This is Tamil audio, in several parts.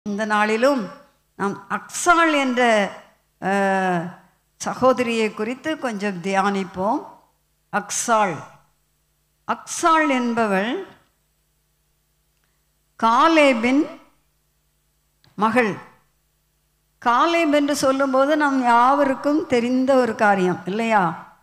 இந்த நாளிலும் நாம் அக்ஸாள் என்ற அஹ், சகோதரியை குறித்து கொஞ்சம் தியானிப்போம் அக்ஸாள் அக்ஸாள் என்பவள் காலேபின் மகள் காலேப் என்று சொல்லும்போது நம் யாவருக்கும் தெரிந்த ஒரு காரியம் இல்லையா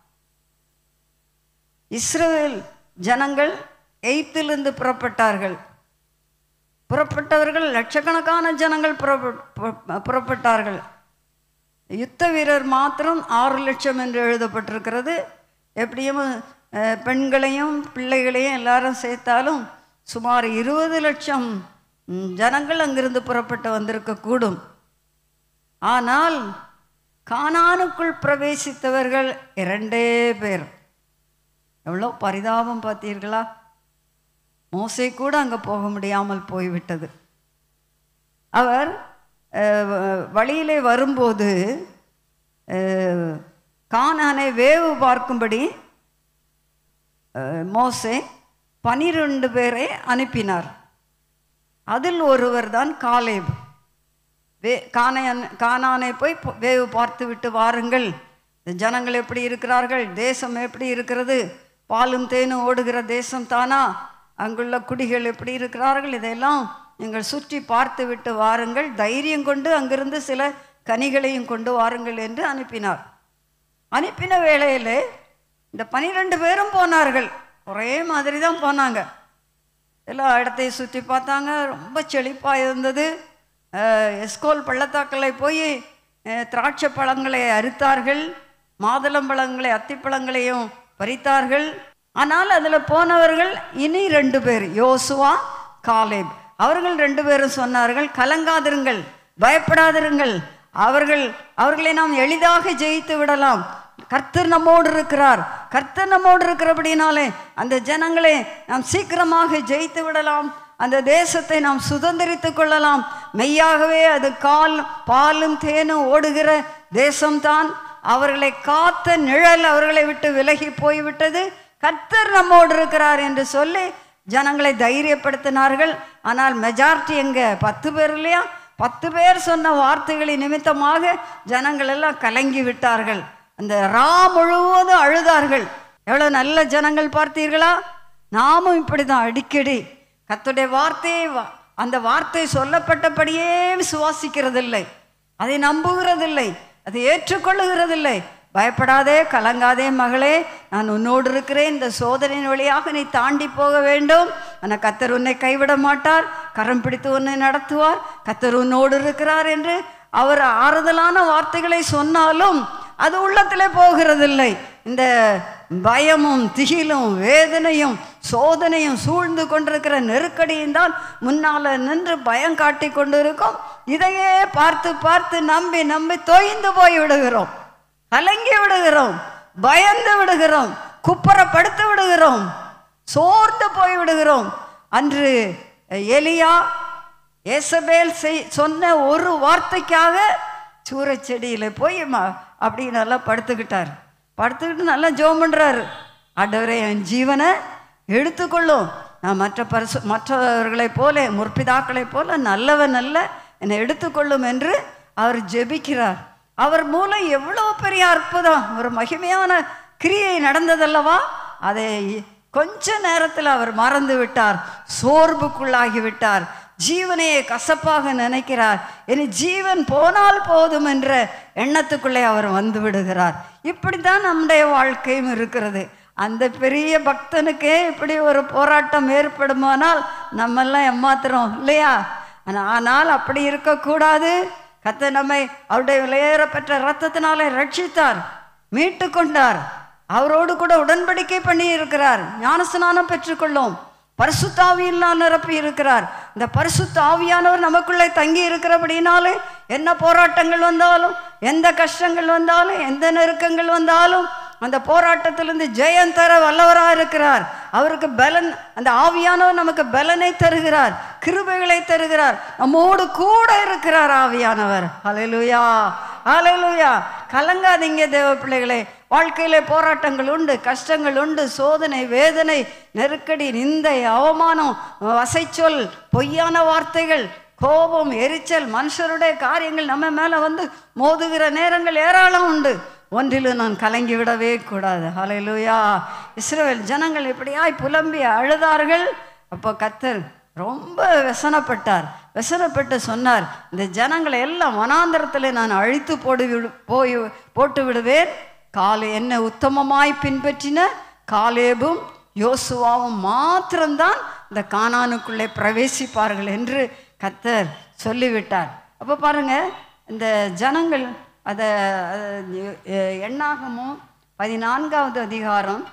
இஸ்ரவேல் ஜனங்கள் எய்த்திலிருந்து புறப்பட்டார்கள் புறப்பட்டவர்கள் லட்சக்கணக்கான ஜனங்கள் புறப்ப- புற- புறப்பட்டார்கள் யுத்த வீரர் மாத்திரம் ஆறு லட்சம் என்று எழுதப்பட்டிருக்கிறது எப்படியும் அஹ், பெண்களையும் பிள்ளைகளையும் எல்லாரும் சேர்த்தாலும் சுமார் இருபது லட்சம் ம், ஜனங்கள் அங்கிருந்து புறப்பட்டு வந்திருக்கக்கூடும் ஆனால் கானானுக்குள் பிரவேசித்தவர்கள் இரண்டே பேர் எவ்வளோ பரிதாபம் பார்த்தீர்களா மோசே கூட அங்கே போக முடியாமல் போய்விட்டது அவர் அஹ், வ- வழியிலே வரும்போது அஹ், கானானை வேவு பார்க்கும்படி அஹ், மோசே பனிரெண்டு பேரை அனுப்பினார் அதில் ஒருவர் தான் காலேப் வே கானையன் கானானை போய் ப- வேவு பார்த்து விட்டு வாருங்கள் இந்த ஜனங்கள் எப்படி இருக்கிறார்கள் தேசம் எப்படி இருக்கிறது பாலும் தேனும் ஓடுகிற தேசம் தானா அங்குள்ள குடிகள் எப்படி இருக்கிறார்கள் இதையெல்லாம் நீங்கள் சுற்றி பார்த்து விட்டு வாருங்கள் தைரியம் கொண்டு அங்கிருந்து சில கனிகளையும் கொண்டு வாருங்கள் என்று அனுப்பினார் அனுப்பின வேளையில் இந்த பனிரெண்டு பேரும் போனார்கள் ஒரே மாதிரி தான் போனாங்க எல்லா இடத்தையும் சுற்றி பார்த்தாங்க ரொம்ப செழிப்பாக இருந்தது அஹ், எஸ்கோல் பள்ளத்தாக்களை போய் அஹ், திராட்சை பழங்களை அறுத்தார்கள் மாதுளம்பழங்களை அத்திப்பழங்களையும் பறித்தார்கள் ஆனால் அதில் போனவர்கள் இனி ரெண்டு பேர் யோசுவா காலேப் அவர்கள் ரெண்டு பேரும் சொன்னார்கள் கலங்காதிருங்கள் பயப்படாதிருங்கள் அவர்கள் அவர்களை நாம் எளிதாக ஜெயித்து விடலாம் கர்த்தர் நம்மோடு இருக்கிறார் கர்த்தர் நம்மோடு இருக்கிறபடினாலே அந்த ஜனங்களை நாம் சீக்கிரமாக ஜெயித்து விடலாம் அந்த தேசத்தை நாம் சுதந்திரித்துக் கொள்ளலாம் மெய்யாகவே அது கால் பாலும் தேனும் ஓடுகிற தேசம்தான் அவர்களை காத்த நிழல் அவர்களை விட்டு விலகி போய்விட்டது கர்த்தர் நம்மோடு இருக்கிறார் என்று சொல்லி ஜனங்களை தைரியப்படுத்தினார்கள் ஆனால் மெஜாரிட்டி எங்க பத்து பேர் இல்லையா பத்து பேர் சொன்ன வார்த்தைகளின் நிமித்தமாக ஜனங்கள் எல்லாம் கலங்கி விட்டார்கள் அந்த ரா முழுவதும் அழுதார்கள் எவ்வளோ நல்ல ஜனங்கள் பார்த்தீர்களா நாமும் இப்படி தான் அடிக்கடி கர்த்தருடைய வார்த்தையை வ- அந்த வார்த்தை சொல்லப்பட்டபடியே விசுவாசிக்கிறதில்லை அதை நம்புகிறதில்லை அதை ஏற்றுக்கொள்ளுகிறதில்லை பயப்படாதே கலங்காதே மகளே நான் உன்னோடு இருக்கிறேன் இந்த சோதனையின் வழியாக நீ தாண்டி போக வேண்டும் ஆனால் கத்தர் உன்னை கைவிட மாட்டார் கரம் பிடித்து உன்னை நடத்துவார் கத்தர் உன்னோடு இருக்கிறார் என்று அவர் ஆறுதலான வார்த்தைகளை சொன்னாலும் அது உள்ளத்திலே போகிறதில்லை இந்த பயமும் திகிலும் வேதனையும் சோதனையும் சூழ்ந்து கொண்டிருக்கிற நெருக்கடியும் தான் முன்னால நின்று பயம் காட்டி கொண்டிருக்கும் இதையே பார்த்து பார்த்து நம்பி நம்பி தொய்ந்து போய் விடுகிறோம் கலங்கி விடுகிறோம் பயந்து விடுகிறோம் குப்புறப்படுத்து விடுகிறோம் சோர்ந்து போய் விடுகிறோம் அன்று எலியா ஏசபேல் செய் சொன்ன ஒரு வார்த்தைக்காக சூரச்செடியில் போய் ம அப்படி நல்லா படுத்துக்கிட்டார் படுத்துக்கிட்டு நல்லா ஜோம் பண்ணுறாரு ஆண்டவரே என் ஜீவனை எடுத்துக்கொள்ளும் நான் மற்ற பரிசு மற்றவர்களைப் போல முற்பிதாக்களைப் போல நல்லவன் அல்ல என்னை எடுத்துக்கொள்ளும் என்று அவர் ஜெபிக்கிறார் அவர் மூலம் எவ்வளோ பெரிய அற்புதம் ஒரு மகிமையான கிரியை நடந்ததல்லவா அதை கொஞ்ச நேரத்தில் அவர் மறந்து விட்டார் சோர்வுக்குள்ளாகி விட்டார் ஜீவனையை கசப்பாக நினைக்கிறார் இனி ஜீவன் போனால் போதும் என்ற எண்ணத்துக்குள்ளே அவர் வந்து விடுகிறார் இப்படி தான் நம்முடைய வாழ்க்கையும் இருக்கிறது அந்த பெரிய பக்தனுக்கே இப்படி ஒரு போராட்டம் ஏற்படுமானால் நம்மெல்லாம் ஏமாத்துறோம் இல்லையா ஆனா- ஆனால் அப்படி இருக்கக்கூடாது கத்த நம்மை அவருடைய விலையேறப்பெற்ற ரத்தத்தினாலே ரட்சித்தார் மீட்டு கொண்டார் அவரோடு கூட உடன்படிக்கை பண்ணி இருக்கிறார் ஞானஸ்நானம் பெற்றுக்கொள்ளும் பரிசுத்தாவியினால் நிரப்பி இருக்கிறார் இந்த பரிசுத்த ஆவியானவர் நமக்குள்ளே தங்கி இருக்கிறபடினாலே என்ன போராட்டங்கள் வந்தாலும் எந்த கஷ்டங்கள் வந்தாலும் எந்த நெருக்கங்கள் வந்தாலும் அந்த போராட்டத்திலிருந்து ஜெயம் தர வல்லவராக இருக்கிறார் அவருக்கு பலன் அந்த ஆவியானவர் நமக்கு பலனை தருகிறார் கிருபைகளை தருகிறார் நம்மோடு கூட இருக்கிறார் ஆவியானவர் ஹalleluya ஹalleluya கலங்காதீங்க தேவ பிள்ளைகளே வாழ்க்கையிலே போராட்டங்கள் உண்டு கஷ்டங்கள் உண்டு சோதனை வேதனை நெருக்கடி நிந்தை அவமானம் வசைச்சொல் பொய்யான வார்த்தைகள் கோபம் எரிச்சல் மனுஷருடைய காரியங்கள் நம்ம மேலே வந்து மோதுகிற நேரங்கள் ஏராளம் உண்டு ஒன்றிலும் நான் கலங்கி விடவே கூடாது ஹalleluya இஸ்ரவேல் ஜனங்கள் இப்படியாய் புலம்பி அழுதார்கள் அப்போ கத்தர் ரொம்ப व्यसனப்பட்டார் व्यसனப்பட்டு சொன்னார் இந்த ஜனங்களை எல்லாம் வனாந்தரத்தில் நான் அழித்து போடு விடு போய் போட்டு விடுவேன் காலை என்ன உத்தமமாய் பின்பற்றின காலேபும் யோசுவாவும் மாத்திரம்தான் இந்த கானானுக்குள்ளே பிரவேசிப்பார்கள் என்று கத்தர் சொல்லிவிட்டார் அப்போ பாருங்க இந்த ஜனங்கள் அதை எண்ணாகமும் பதினான்காவது அதிகாரம்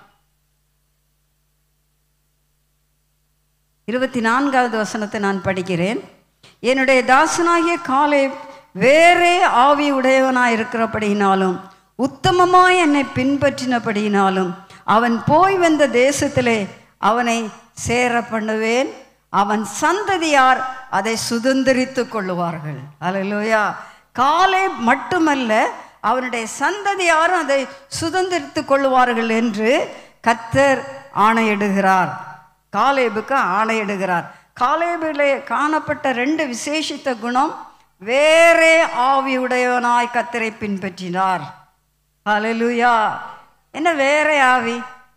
இருபத்தி நான்காவது வசனத்தை நான் படிக்கிறேன் என்னுடைய தாசனாகிய காலை வேறே ஆவி உடையவனாய் இருக்கிறபடியினாலும் உத்தமமாய் என்னை பின்பற்றினபடியினாலும் அவன் போய் வந்த தேசத்திலே அவனை சேர பண்ணுவேன் அவன் சந்ததியார் அதை சுதந்திரித்து கொள்ளுவார்கள் அல்லேலூயா காலை மட்டுமல்ல அவனுடைய சந்ததியாரும் அதை சுதந்திரித்து கொள்ளுவார்கள் என்று கத்தர் ஆணையிடுகிறார் காலேபுக்கு ஆணையிடுகிறார் காலேபிலே காணப்பட்ட ரெண்டு விசேஷித்த குணம் வேறே ஆவியுடையவனாய் கத்தரை பின்பற்றினார் ஹalleluya என்ன வேற ஆவி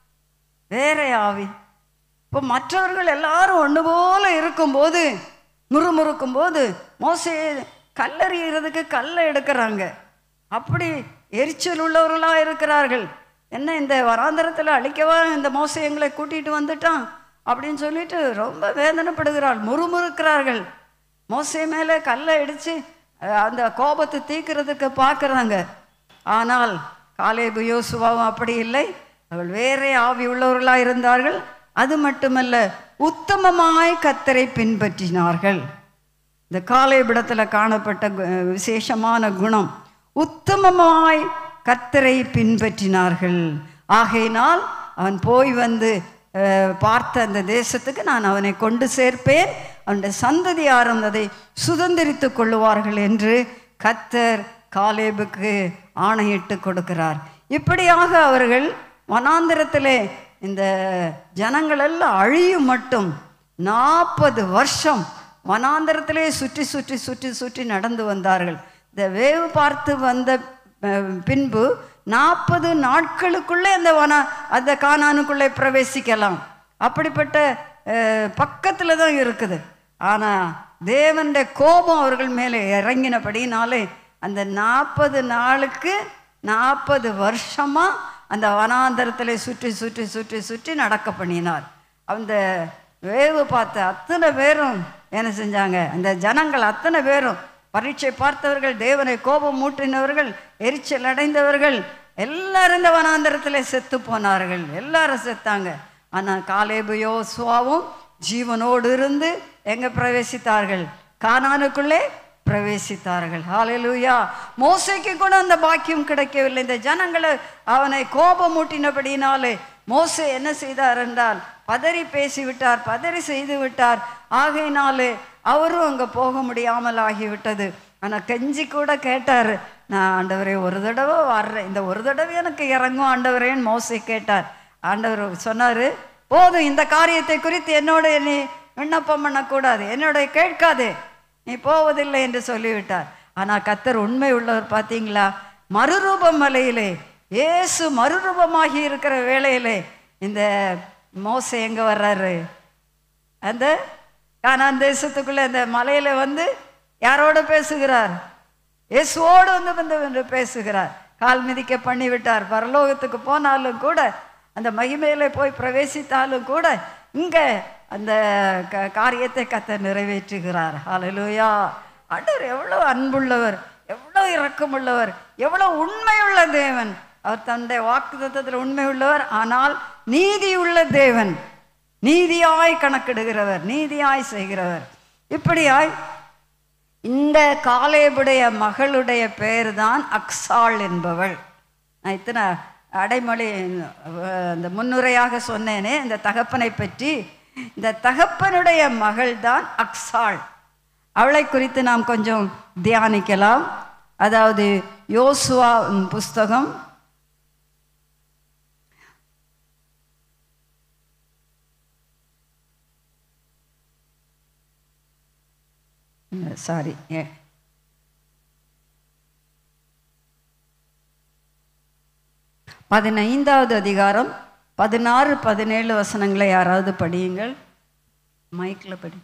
வேற ஆவி இப்போ மற்றவர்கள் எல்லாரும் ஒன்று போல இருக்கும்போது முறுமுறுக்கும் போது மோசே கல்லறிகிறதுக்கு கல்லை எடுக்கிறாங்க அப்படி எரிச்சல் உள்ளவர்களாக இருக்கிறார்கள் என்ன இந்த வராந்தரத்தில் அழிக்கவா இந்த மோசை எங்களை கூட்டிகிட்டு வந்துட்டான் அப்படின்னு சொல்லிட்டு ரொம்ப வேதனைப்படுகிறாள் முறுமுறுக்கிறார்கள் மோசை மேலே கல்லை இடித்து அந்த கோபத்தை தீர்க்கிறதுக்கு பார்க்குறாங்க ஆனால் காலேபு யோசுவாவும் அப்படி இல்லை அவள் வேறே ஆவி உள்ளவர்களாக இருந்தார்கள் அது மட்டுமல்ல உத்தமமாய் கத்தரை பின்பற்றினார்கள் இந்த காலேபிடத்தில் காணப்பட்ட கு- விசேஷமான குணம் உத்தமமாய் கத்தரை பின்பற்றினார்கள் ஆகையினால் அவன் போய் வந்து அஹ், பார்த்த அந்த தேசத்துக்கு நான் அவனை கொண்டு சேர்ப்பேன் அவனுடைய சந்ததியாரும் அதை சுதந்திரித்து கொள்ளுவார்கள் என்று கத்தர் காலேபுக்கு ஆணையிட்டு கொடுக்கிறார் இப்படியாக அவர்கள் வனாந்திரத்திலே இந்த ஜனங்களெல்லாம் அழியும் மட்டும் நாற்பது வருஷம் வனாந்தரத்திலே சுற்றி சுற்றி சுற்றி சுற்றி நடந்து வந்தார்கள் இந்த வேவு பார்த்து வந்த அஹ், பின்பு நாற்பது நாட்களுக்குள்ளே அந்த வன அந்த கானானுக்குள்ளே பிரவேசிக்கலாம் அப்படிப்பட்ட பக்கத்தில் தான் இருக்குது ஆனால் தேவனுடைய கோபம் அவர்கள் மேலே இறங்கினபடினாலே அந்த நாற்பது நாளுக்கு நாற்பது வருஷமாக அந்த வனாந்தரத்தில் சுற்றி சுற்றி சுற்றி சுற்றி நடக்க பண்ணினார் அந்த வேவு பார்த்த அத்தனை பேரும் என்ன செஞ்சாங்க அந்த ஜனங்கள் அத்தனை பேரும் பரீட்சை பார்த்தவர்கள் தேவனை கோபம் மூட்டினவர்கள் எரிச்சல் அடைந்தவர்கள் எல்லாரும் இந்த வனாந்தரத்தில் செத்து போனார்கள் எல்லாரும் செத்தாங்க ஆனால் காலேபு யோசுவாவும் ஜீவனோடு இருந்து எங்க பிரவேசித்தார்கள் கானானுக்குள்ளே பிரவேசித்தார்கள் ஹalleluya மோசேக்கு கூட அந்த பாக்கியம் கிடைக்கவில்லை இந்த ஜனங்களை அவனை கோபம் மூட்டினபடினாலே மோசே என்ன செய்தார் என்றால் பதறி பேசிவிட்டார் பதறி செய்து விட்டார் ஆகையினாலே அவரும் அங்கே போக முடியாமல் ஆகிவிட்டது ஆனால் கெஞ்சி கூட கேட்டார் நான் ஆண்டவரே ஒரு தடவை வர்றேன் இந்த ஒரு தடவை எனக்கு இறங்கும் ஆண்டவரேன்னு மோசே கேட்டார் ஆண்டவர் சொன்னார் போதும் இந்த காரியத்தை குறித்து என்னோட நீ விண்ணப்பம் பண்ணக்கூடாது என்னோட கேட்காதே நீ போவதில்லை என்று சொல்லிவிட்டார் ஆனால் கத்தர் உண்மை உள்ளவர் பார்த்தீங்களா மறுரூபம் மலையிலே இயேசு மறுரூபமாகி இருக்கிற வேளையிலே இந்த மோசை எங்கே வர்றாரு அந்த கானான் தேசத்துக்குள்ள அந்த மலையில வந்து யாரோட பேசுகிறார் இயேசுவோடு வந்து வந்து வந்து பேசுகிறார் கால் மிதிக்க பண்ணி விட்டார் பரலோகத்துக்கு போனாலும் கூட அந்த மகிமையில போய் பிரவேசித்தாலும் கூட இங்க அந்த க- காரியத்தை கத்த நிறைவேற்றுகிறார் ஹalleluya ஆண்டவர் எவ்வளவு அன்புள்ளவர் எவ்வளவு இரக்கமுள்ளவர் எவ்வளவு உண்மையுள்ள தேவன் அவர் தன்னுடைய வாக்குத்தத்தத்தில் உண்மை உள்ளவர் ஆனால் நீதியுள்ள தேவன் நீதியாய் கணக்கிடுகிறவர் நீதியாய் செய்கிறவர் இப்படியாய் இந்த காலேபுடைய மகளுடைய பெயர் தான் அக்ஸாள் என்பவள் நான் இத்தனை அடைமொழி அஹ், இந்த முன்னுரையாக சொன்னேனே இந்த தகப்பனை பற்றி இந்த தகப்பனுடைய மகள் தான் அக்ஸாள் அவளை குறித்து நாம் கொஞ்சம் தியானிக்கலாம் அதாவது யோசுவா ம், புஸ்தகம் சாரி ஏ பதினைந்தாவது அதிகாரம் பதினாறு பதினேழு வசனங்களை யாராவது படியுங்கள் மைக்கில் படி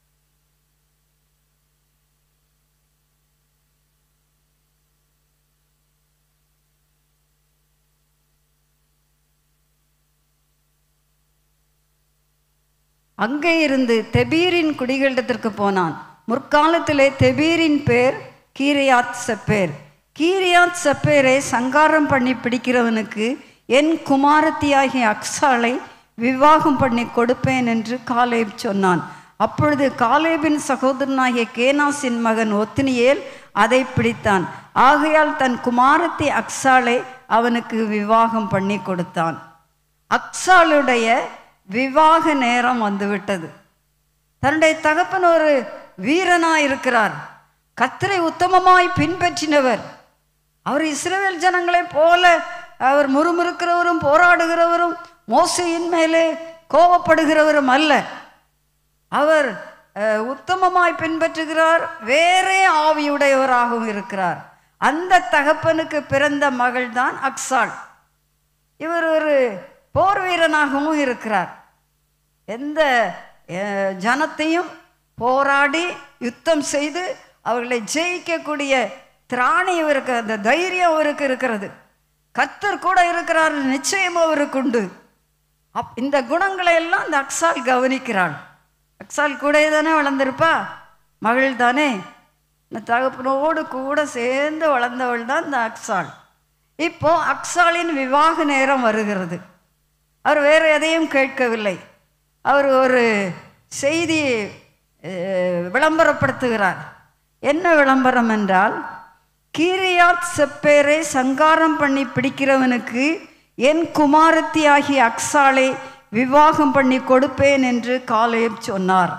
அங்கே இருந்து தெபீரின் குடிகளிடத்திற்கு போனான் முற்காலத்திலே தெபீரின் பேர் கீரியாத் செப்பேர் கீரியாத் செப்பேரை சங்காரம் பண்ணி பிடிக்கிறவனுக்கு என் குமாரத்தியாகிய அக்ஸாளை விவாகம் பண்ணி கொடுப்பேன் என்று காலேப் சொன்னான் அப்பொழுது காலேபின் சகோதரனாகிய கேனாசின் மகன் ஒத்தினியேல் அதை பிடித்தான் ஆகையால் தன் குமாரத்தி அக்ஸாளை அவனுக்கு விவாகம் பண்ணி கொடுத்தான் அக்ஸாளுடைய விவாக நேரம் வந்துவிட்டது தன்னுடைய தகப்பன் ஒரு வீரனாய் இருக்கிறார் கத்தரை உத்தமமாய் பின்பற்றினவர் அவர் இஸ்ரவேல் ஜனங்களைப் போல அவர் முறுமுறுக்கிறவரும் போராடுகிறவரும் மோசையின் மேலே கோபப்படுகிறவரும் அல்ல அவர் அஹ், உத்தமமாய் பின்பற்றுகிறார் வேறே ஆவியுடையவராகவும் இருக்கிறார் அந்த தகப்பனுக்கு பிறந்த மகள்தான் அக்ஸாள் இவர் ஒரு போர் வீரனாகவும் இருக்கிறார் எந்த அஹ், ஜனத்தையும் போராடி யுத்தம் செய்து அவர்களை ஜெயிக்கக்கூடிய திராணி இவருக்கு அந்த தைரியம் அவருக்கு இருக்கிறது கத்தர் கூட இருக்கிறார் நிச்சயம் அவருக்கு உண்டு அப் இந்த குணங்களை எல்லாம் இந்த அக்ஸால் கவனிக்கிறாள் அக்ஸால் கூடயே தானே வளர்ந்திருப்பா மகள் தானே இந்த தகப்பனோடு கூட சேர்ந்து வளர்ந்தவள் தான் இந்த அக்ஸால் இப்போ அக்ஸாலின் விவாக நேரம் வருகிறது அவர் வேறு எதையும் கேட்கவில்லை அவர் ஒரு செய்தி அஹ், விளம்பரப்படுத்துகிறார் என்ன விளம்பரம் என்றால் கீரியாத் செப்பேரை சங்காரம் பண்ணி பிடிக்கிறவனுக்கு என் குமாரத்தி ஆகிய அக்ஸாலை விவாகம் பண்ணி கொடுப்பேன் என்று காலேப் சொன்னார்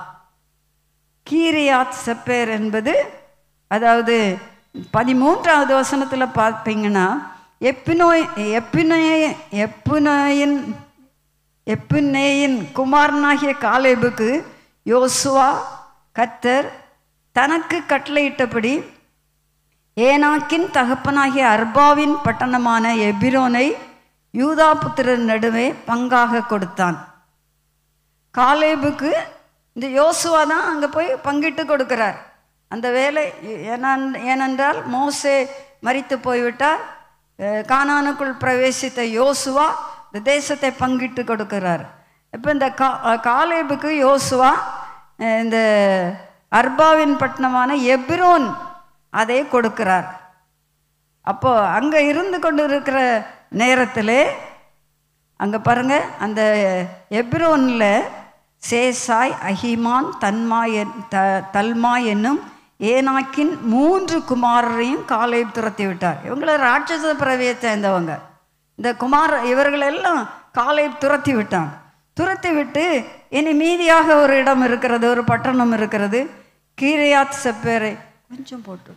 கீரியாத் செப்பேர் என்பது அதாவது பதிமூன்றாவது வசனத்தில் பார்ப்பீங்கன்னா எப்பினோய் எப்பினோய எப்புனோயின் எப்புனேயின் குமாரனாகிய காலேபுக்கு யோசுவா கத்தர் தனக்கு கட்டளையிட்டபடி ஏனாக்கின் தகப்பனாகிய அர்பாவின் பட்டணமான எபிரோனை யூதா புத்திரர் நடுவே பங்காக கொடுத்தான் காலேபுக்கு இந்த யோசுவா தான் அங்கே போய் பங்கிட்டு கொடுக்கிறார் அந்த வேலை ஏனென்- ஏனென்றால் மோசே மரித்து போய்விட்டார் அஹ் கானானுக்குள் பிரவேசித்த யோசுவா இந்த தேசத்தை பங்கிட்டு கொடுக்கிறார் இப்போ இந்த கா காலேபுக்கு யோசுவா அஹ் இந்த அர்பாவின் பட்டணமான எப்ரோன் அதை கொடுக்கிறார் அப்போ அங்கே இருந்து கொண்டு இருக்கிற நேரத்தில் அங்கே பாருங்க அந்த எப்ரோனில் சேசாய் அஹிமான் தன்மா என் த தல்மா என்னும் ஏனாக்கின் மூன்று குமாரரையும் காலை துரத்தி விட்டார் இவங்கள ராட்சச பிறவியை சேர்ந்தவங்க இந்த குமார இவர்களெல்லாம் காலை துரத்தி விட்டான் துரத்தி விட்டு இனி மீதியாக ஒரு இடம் இருக்கிறது ஒரு பட்டணம் இருக்கிறது கீரியாத் செப்பேரை கொஞ்சம் போட்டு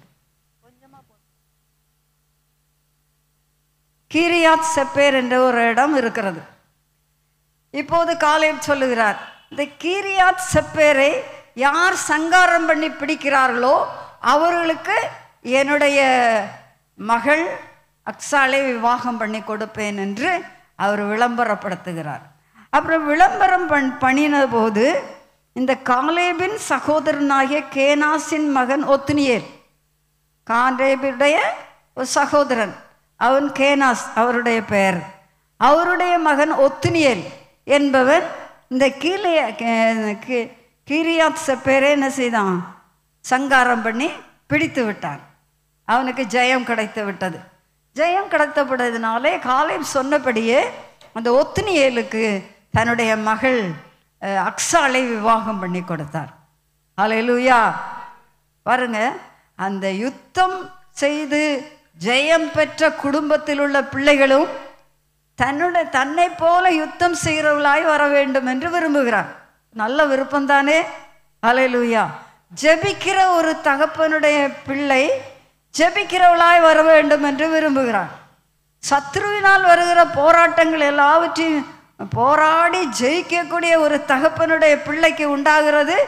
கீரியாத் செப்பேர் என்ற ஒரு இடம் இருக்கிறது இப்போது காலேப் சொல்லுகிறார் இந்த கீரியாத் செப்பேரை யார் சங்காரம் பண்ணி பிடிக்கிறார்களோ அவர்களுக்கு என்னுடைய மகள் அக்ஸாலை விவாகம் பண்ணி கொடுப்பேன் என்று அவர் விளம்பரப்படுத்துகிறார் அப்புறம் விளம்பரம் பண் பண்ணின போது இந்த காலேபின் சகோதரனாகிய கேனாசின் மகன் ஒத்துனியேல் காண்டேபுடைய ஒரு சகோதரன் அவன் கேனாஸ் அவருடைய பெயர் அவருடைய மகன் ஒத்துனியல் என்பவன் இந்த கீழே கீரியாத் செப்பேரே என்ன செய்தான் சங்காரம் பண்ணி பிடித்து விட்டான் அவனுக்கு ஜெயம் கிடைத்து விட்டது ஜெயம் கிடைத்தப்பட்டதுனாலே காலை சொன்னபடியே அந்த ஒத்துனியலுக்கு தன்னுடைய மகள் அஹ், அக்ஸாலை விவாகம் பண்ணி கொடுத்தார் ஹalleluya பாருங்க அந்த யுத்தம் செய்து ஜெயம் பெற்ற குடும்பத்தில் உள்ள பிள்ளைகளும் தன்னுடைய தன்னை போல யுத்தம் செய்கிறவளாய் வர வேண்டும் என்று விரும்புகிறார் நல்ல விருப்பம் தானே அலையலூயா ஜெபிக்கிற ஒரு தகப்பனுடைய பிள்ளை ஜெபிக்கிறவளாய் வர வேண்டும் என்று விரும்புகிறார் சத்ருவினால் வருகிற போராட்டங்கள் எல்லாவற்றையும் போராடி ஜெயிக்கக்கூடிய ஒரு தகப்பனுடைய பிள்ளைக்கு உண்டாகிறது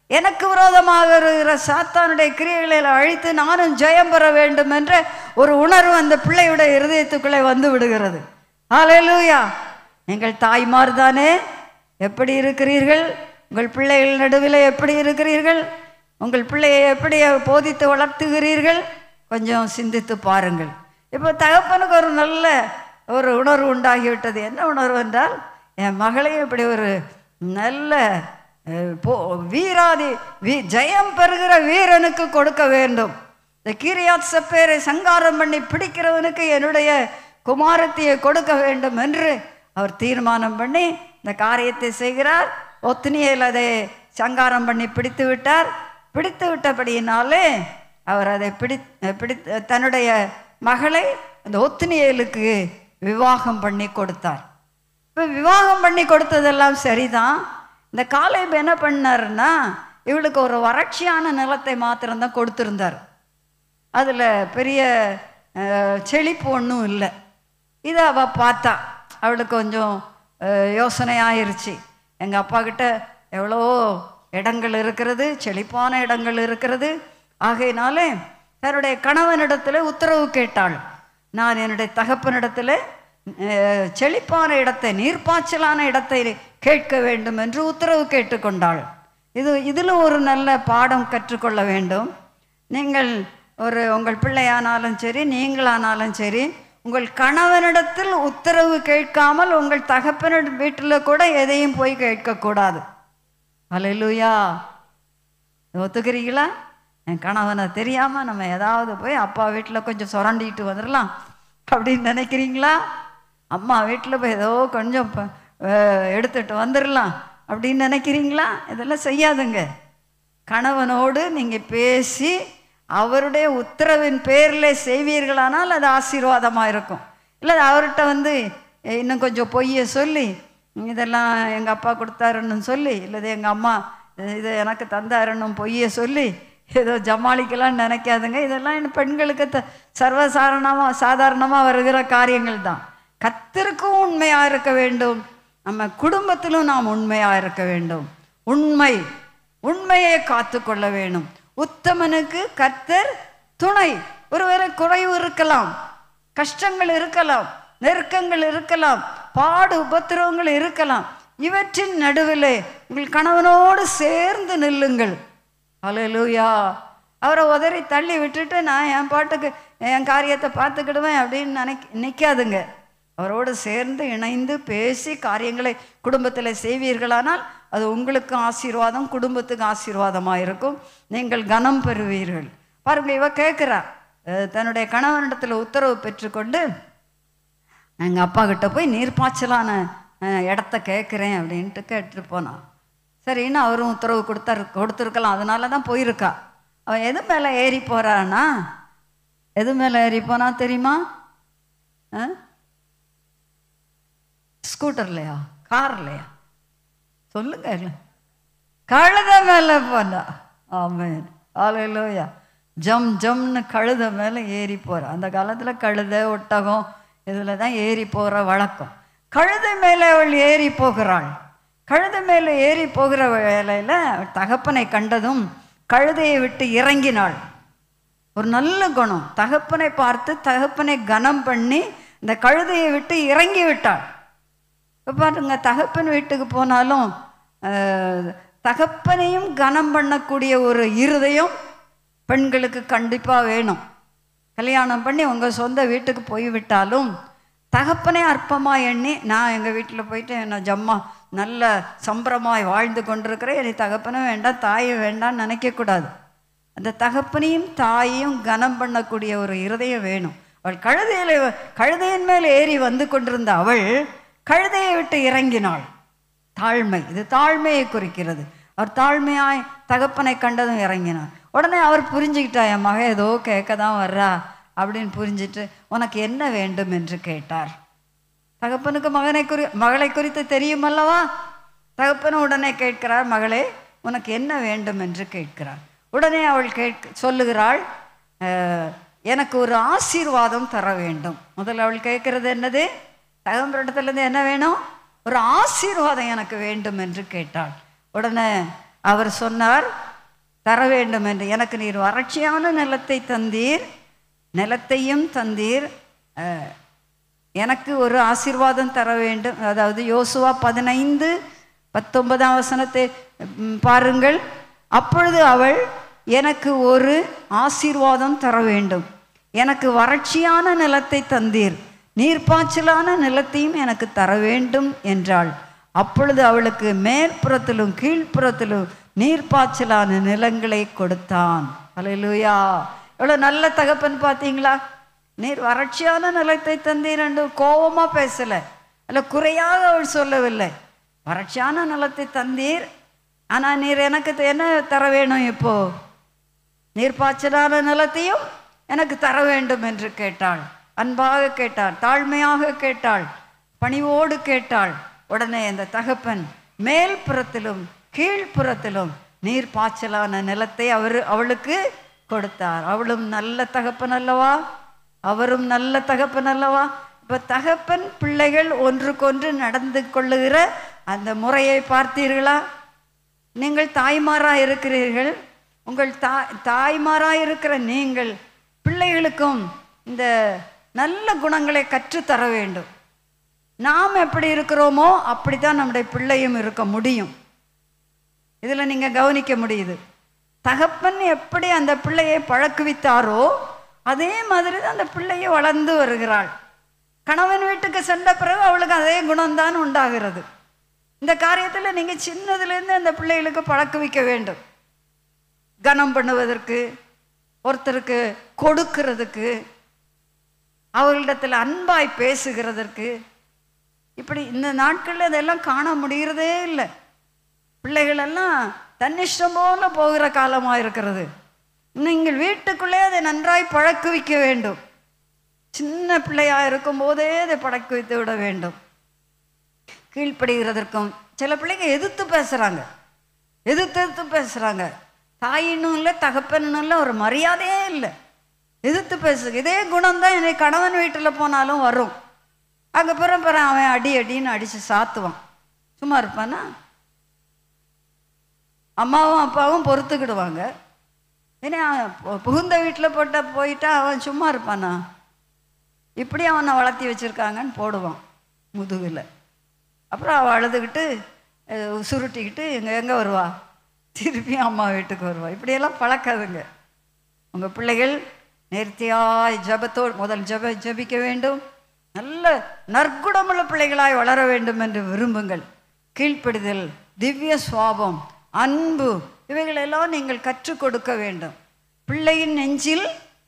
எனக்கு விரோதமாக இருக்கிற சாத்தானுடைய கிரியைகளை அழித்து நானும் ஜெயம் பெற வேண்டும் என்ற ஒரு உணர்வு அந்த பிள்ளையுடைய இருதயத்துக்குள்ளே வந்து விடுகிறது ஹalleluya நீங்கள் தாய்மார் தானே எப்படி இருக்கிறீர்கள் உங்கள் பிள்ளைகள் நடுவில் எப்படி இருக்கிறீர்கள் உங்கள் பிள்ளையை எப்படி போதித்து வளர்த்துகிறீர்கள் கொஞ்சம் சிந்தித்து பாருங்கள் இப்போ தகப்பனுக்கு ஒரு நல்ல ஒரு உணர்வு உண்டாகிவிட்டது என்ன உணர்வு என்றால் என் மகளையும் இப்படி ஒரு நல்ல அஹ், போ வீராதி வீ ஜெயம் பெறுகிற வீரனுக்கு கொடுக்க வேண்டும் இந்த கீரியாத் செப்பேரை சங்காரம் பண்ணி பிடிக்கிறவனுக்கு என்னுடைய குமாரத்தியை கொடுக்க வேண்டும் என்று அவர் தீர்மானம் பண்ணி இந்த காரியத்தை செய்கிறார் ஒத்தினியில் அதை சங்காரம் பண்ணி பிடித்து விட்டார் பிடித்து விட்டபடியினாலே அவர் அதை பிடி பிடி தன்னுடைய மகளை அந்த ஒத்தினியலுக்கு விவாகம் பண்ணி கொடுத்தார் இப்போ விவாகம் பண்ணி கொடுத்ததெல்லாம் சரிதான் இந்த காலேப் என்ன பண்ணாருன்னா இவளுக்கு ஒரு வறட்சியான நிலத்தை மாத்திரம்தான் கொடுத்துருந்தார் அதில் பெரிய அஹ், செழிப்பு ஒன்றும் இல்லை இதை அவள் பார்த்தா அவளுக்கு கொஞ்சம் அஹ், யோசனை ஆயிருச்சு எங்கள் அப்பா கிட்ட எவ்வளவோ இடங்கள் இருக்கிறது செழிப்பான இடங்கள் இருக்கிறது ஆகையினாலே தன்னுடைய கணவனிடத்தில் உத்தரவு கேட்டாள் நான் என்னுடைய தகப்பனிடத்தில் அஹ், செழிப்பான இடத்தை நீர்ப்பாய்ச்சலான இடத்தை கேட்க வேண்டும் என்று உத்தரவு கேட்டுக்கொண்டாள் இது இதில் ஒரு நல்ல பாடம் கற்றுக்கொள்ள வேண்டும் நீங்கள் ஒரு உங்கள் பிள்ளையானாலும் சரி நீங்களானாலும் சரி உங்கள் கணவனிடத்தில் உத்தரவு கேட்காமல் உங்கள் தகப்பன வீட்டில் கூட எதையும் போய் கேட்கக்கூடாது அல்லேலூயா ஒத்துக்கிறீங்களா என் கணவனை தெரியாமல் நம்ம ஏதாவது போய் அப்பா வீட்டில் கொஞ்சம் சுரண்டிட்டு வந்துடலாம் அப்படின்னு நினைக்கிறீங்களா அம்மா வீட்டில் போய் ஏதோ கொஞ்சம் ப- அஹ் எடுத்துட்டு வந்துடலாம் அப்படின்னு நினைக்கிறீங்களா இதெல்லாம் செய்யாதுங்க கணவனோடு நீங்கள் பேசி அவருடைய உத்தரவின் பேரில் செய்வீர்களானால் அது ஆசீர்வாதமாக இருக்கும் இல்லை அவர்கிட்ட வந்து "ஏய், இன்னும் கொஞ்சம் பொய்யை சொல்லி இதெல்லாம் எங்கள் அப்பா கொடுத்தாருன்னு சொல்லி இல்லது எங்கள் அம்மா இது எனக்கு தந்தாருன்னு பொய்யை சொல்லி ஏதோ ஜமாளிக்கலாம்னு நினைக்காதுங்க இதெல்லாம் இன்னும் பெண்களுக்கு த சர்வசாதாரணமாக சாதாரணமாக வருகிற காரியங்கள் தான் கத்திற்கும் உண்மையாக இருக்க வேண்டும் நம்ம குடும்பத்திலும் நாம் உண்மையாக இருக்க வேண்டும் உண்மை உண்மையை காத்துக்கொள்ள வேணும் உத்தமனுக்கு கர்த்தர் துணை ஒருவேளை குறைவு இருக்கலாம் கஷ்டங்கள் இருக்கலாம் நெருக்கங்கள் இருக்கலாம் பாடு உபத்திரவங்கள் இருக்கலாம் இவற்றின் நடுவிலே உங்கள் கணவனோடு சேர்ந்து நில்லுங்கள் அலையலூயா அவரை உதறி தள்ளி விட்டுட்டு நான் என் பாட்டுக்கு என் காரியத்தை பார்த்துக்கிடுவேன் அப்படின்னு நினைக்க நிற்காதுங்க அவரோடு சேர்ந்து இணைந்து பேசி காரியங்களை குடும்பத்தில் செய்வீர்களானால் அது உங்களுக்கு ஆசீர்வாதம் குடும்பத்துக்கு ஆசீர்வாதமாக இருக்கும் நீங்கள் கனம் பெறுவீர்கள் பாருங்க இவ கேட்குறா அஹ் தன்னுடைய கணவனிடத்தில் உத்தரவு பெற்றுக்கொண்டு எங்கள் அப்பா கிட்ட போய் நீர்ப்பாய்ச்சலான அஹ், இடத்த கேட்குறேன் அப்படின்ட்டு கேட்டுட்டு போனான் சரின்னு அவரும் உத்தரவு கொடுத்தாரு கொடுத்துருக்கலாம் அதனால தான் போயிருக்கா அவன் எது மேலே ஏறி போகிறான்னா எது மேலே ஏறி போனா தெரியுமா ஆ ஸ்கூட்டர்லையா கார்லையா சொல்லுங்க இல்லை கழுத மேலே போனா ஆமேன் ஆலையிலோயா ஜம் ஜம்னு கழுத மேலே ஏறி போகிற அந்த காலத்தில் கழுத ஒட்டகம் இதில் தான் ஏறி போகிற வழக்கம் கழுதை மேலே அவள் ஏறி போகிறாள் கழுதை மேலே ஏறி போகிற வேலையில் தகப்பனை கண்டதும் கழுதையை விட்டு இறங்கினாள் ஒரு நல்ல குணம் தகப்பனை பார்த்து தகப்பனை கனம் பண்ணி இந்த கழுதையை விட்டு இறங்கி விட்டாள் இப்போ பாருங்க தகப்பன் வீட்டுக்கு போனாலும் அஹ், தகப்பனையும் கனம் பண்ணக்கூடிய ஒரு இருதயம் பெண்களுக்கு கண்டிப்பாக வேணும் கல்யாணம் பண்ணி உங்கள் சொந்த வீட்டுக்கு போய் விட்டாலும் தகப்பனே அற்பமாக எண்ணி நான் எங்கள் வீட்டில் போயிட்டு நான் ஜம்மா நல்ல சம்பரமாய் வாழ்ந்து கொண்டிருக்கிறேன் என்னை தகப்பனும் வேண்டாம் தாயும் வேண்டாம்னு நினைக்கக்கூடாது அந்த தகப்பனையும் தாயையும் கனம் பண்ணக்கூடிய ஒரு இருதயம் வேணும் அவள் கழுதையில கழுதையின் மேல் ஏறி வந்து கொண்டிருந்த அவள் கழுதையை விட்டு இறங்கினாள் தாழ்மை இது தாழ்மையை குறிக்கிறது அவர் தாழ்மையாய் தகப்பனை கண்டதும் இறங்கினார் உடனே அவர் புரிஞ்சுக்கிட்டா என் மக ஏதோ கேட்க தான் வர்றா அப்படின்னு புரிஞ்சிட்டு உனக்கு என்ன வேண்டும் என்று கேட்டார் தகப்பனுக்கு மகனை குறி மகளை குறித்து தெரியும் அல்லவா தகப்பனும் உடனே கேட்கிறார் மகளே உனக்கு என்ன வேண்டும் என்று கேட்கிறார் உடனே அவள் கேட்க சொல்லுகிறாள் "அஹ், எனக்கு ஒரு ஆசீர்வாதம் தர வேண்டும் முதல்ல அவள் கேட்கறது என்னது தகம்பரிடத்துலேருந்து என்ன வேணும் ஒரு ஆசீர்வாதம் எனக்கு வேண்டும் என்று கேட்டாள் உடனே அவர் சொன்னார் தர வேண்டும் என்று எனக்கு நீர் வறட்சியான நிலத்தை தந்தீர் நிலத்தையும் தந்தீர் அஹ், எனக்கு ஒரு ஆசீர்வாதம் தர வேண்டும் அதாவது யோசுவா பதினைந்து பத்தொன்பதாம் வசனத்தை ம், பாருங்கள் அப்பொழுது அவள் எனக்கு ஒரு ஆசீர்வாதம் தர வேண்டும் எனக்கு வறட்சியான நிலத்தை தந்தீர் நீர்ப்பாய்ச்சலான நிலத்தையும் எனக்கு தர வேண்டும் என்றாள் அப்பொழுது அவளுக்கு மேற்புறத்திலும் கீழ்ப்புறத்திலும் நீர்ப்பாய்ச்சலான நிலங்களை கொடுத்தான் அல்லேலூயா எவ்வளோ நல்ல தகப்பன் பார்த்தீங்களா நீர் வறட்சியான நிலத்தை தந்தீர் என்று கோபமா பேசல அல்ல குறையாக அவள் சொல்லவில்லை வறட்சியான நிலத்தை தந்தீர் ஆனா நீர் எனக்கு த- என்ன தர வேணும் இப்போ நீர்ப்பாய்ச்சலான நிலத்தையும் எனக்கு தர வேண்டும் என்று கேட்டாள் அன்பாக கேட்டாள் தாழ்மையாக கேட்டாள் பணிவோடு கேட்டாள் உடனே அந்த தகப்பன் மேல் புறத்திலும் கீழ்ப்புறத்திலும் நீர் பாய்ச்சலான நிலத்தை அவர் அவளுக்கு கொடுத்தார் அவளும் நல்ல தகப்பன் அல்லவா அவரும் நல்ல தகப்பன் அல்லவா இப்ப தகப்பன் பிள்ளைகள் ஒன்றுக்கொன்று நடந்து கொள்ளுகிற அந்த முறையை பார்த்தீர்களா நீங்கள் தாய்மாரா இருக்கிறீர்கள் உங்கள் தா தாய்மாரா இருக்கிற நீங்கள் பிள்ளைகளுக்கும் இந்த நல்ல குணங்களை கற்றுத்தர வேண்டும் நாம் எப்படி இருக்கிறோமோ அப்படித்தான் நம்முடைய பிள்ளையும் இருக்க முடியும் இதில் நீங்கள் கவனிக்க முடியுது தகப்பன் எப்படி அந்த பிள்ளையை பழக்குவித்தாரோ அதே மாதிரி தான் அந்த பிள்ளையை வளர்ந்து வருகிறாள் கணவன் வீட்டுக்கு சென்ற பிறகு அவளுக்கு அதே குணம்தான் உண்டாகிறது இந்த காரியத்தில் நீங்கள் சின்னதுலேருந்து அந்த பிள்ளைகளுக்கு பழக்குவிக்க வேண்டும் கனம் பண்ணுவதற்கு ஒருத்தருக்கு கொடுக்கிறதுக்கு அவர்களிடத்தில் அன்பாய் பேசுகிறதற்கு இப்படி இந்த நாட்களில் இதெல்லாம் காண முடிகிறதே இல்லை பிள்ளைகள் எல்லாம் தன்னிஷ்டம் போல போகிற காலமாக இருக்கிறது நீங்கள் வீட்டுக்குள்ளே அதை நன்றாய் பழக்குவிக்க வேண்டும் சின்ன பிள்ளையா இருக்கும்போதே அதை பழக்குவித்து விட வேண்டும் கீழ்ப்படுகிறதற்கும் சில பிள்ளைங்க எதிர்த்து பேசுகிறாங்க எதிர்த்து எதிர்த்து பேசுகிறாங்க தாயினும் இல்லை தகப்பனும் இல்லை ஒரு மரியாதையே இல்லை எதிர்த்து பேசு இதே குணம் தான் என்னை கணவன் வீட்டில் போனாலும் வரும் அங்கே பிறகு பிறகு அவன் அடி அடின்னு அடித்து சாத்துவான் சும்மா இருப்பானா அம்மாவும் அப்பாவும் பொறுத்துக்கிடுவாங்க ஏன்னா பு- புகுந்த வீட்டில் போட்ட போயிட்டா அவன் சும்மா இருப்பானா இப்படி அவனை வளர்த்தி வச்சுருக்காங்கன்னு போடுவான் முதுகில் அப்புறம் அவள் அழுதுகிட்டு அஹ், சுருட்டிக்கிட்டு எங்கே எங்கே வருவா திருப்பி அம்மா வீட்டுக்கு வருவா இப்படியெல்லாம் பழக்காதுங்க உங்கள் பிள்ளைகள் நேர்த்தியாய் ஜெபத்தோடு முதல் ஜெப ஜெபிக்க வேண்டும் நல்ல நற்குணமுள்ள பிள்ளைகளாய் வளர வேண்டும் என்று விரும்புங்கள் கீழ்ப்படிதல் திவ்ய சுவாபம் அன்பு இவைகளெல்லாம் நீங்கள் கற்றுக் கொடுக்க வேண்டும் பிள்ளையின் நெஞ்சில்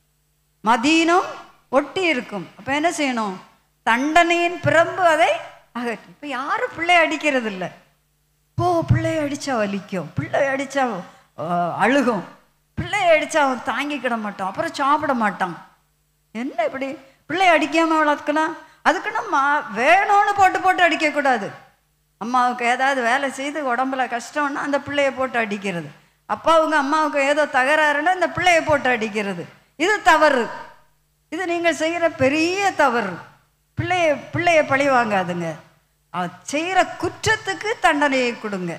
மதீனம் ஒட்டி இருக்கும் அப்போ என்ன செய்யணும் தண்டனையின் பிரம்பு அதை அகற்று இப்போ யாரும் பிள்ளை அடிக்கிறது இல்லை போ பிள்ளைய அடிச்சா வலிக்கும் பிள்ளை அடிச்சா அஹ், அழுகும் பிள்ளைய அடிச்சா அவன் தாங்கிக்கிட மாட்டான் அப்புறம் சாப்பிட மாட்டான் என்ன இப்படி பிள்ளை அடிக்காம வளர்க்கலாம் அதுக்குன்னு மா வேணும்னு போட்டு போட்டு அடிக்கக்கூடாது அம்மாவுக்கு ஏதாவது வேலை செய்து உடம்புல கஷ்டம்னா அந்த பிள்ளைய போட்டு அடிக்கிறது அப்பாவுங்க அம்மாவுக்கு ஏதோ தகராறுன்னா இந்த பிள்ளைய போட்டு அடிக்கிறது இது தவறு இது நீங்கள் செய்கிற பெரிய தவறு பிள்ளைய பிள்ளைய பழி வாங்காதுங்க அவ செய்கிற குற்றத்துக்கு தண்டனையை கொடுங்க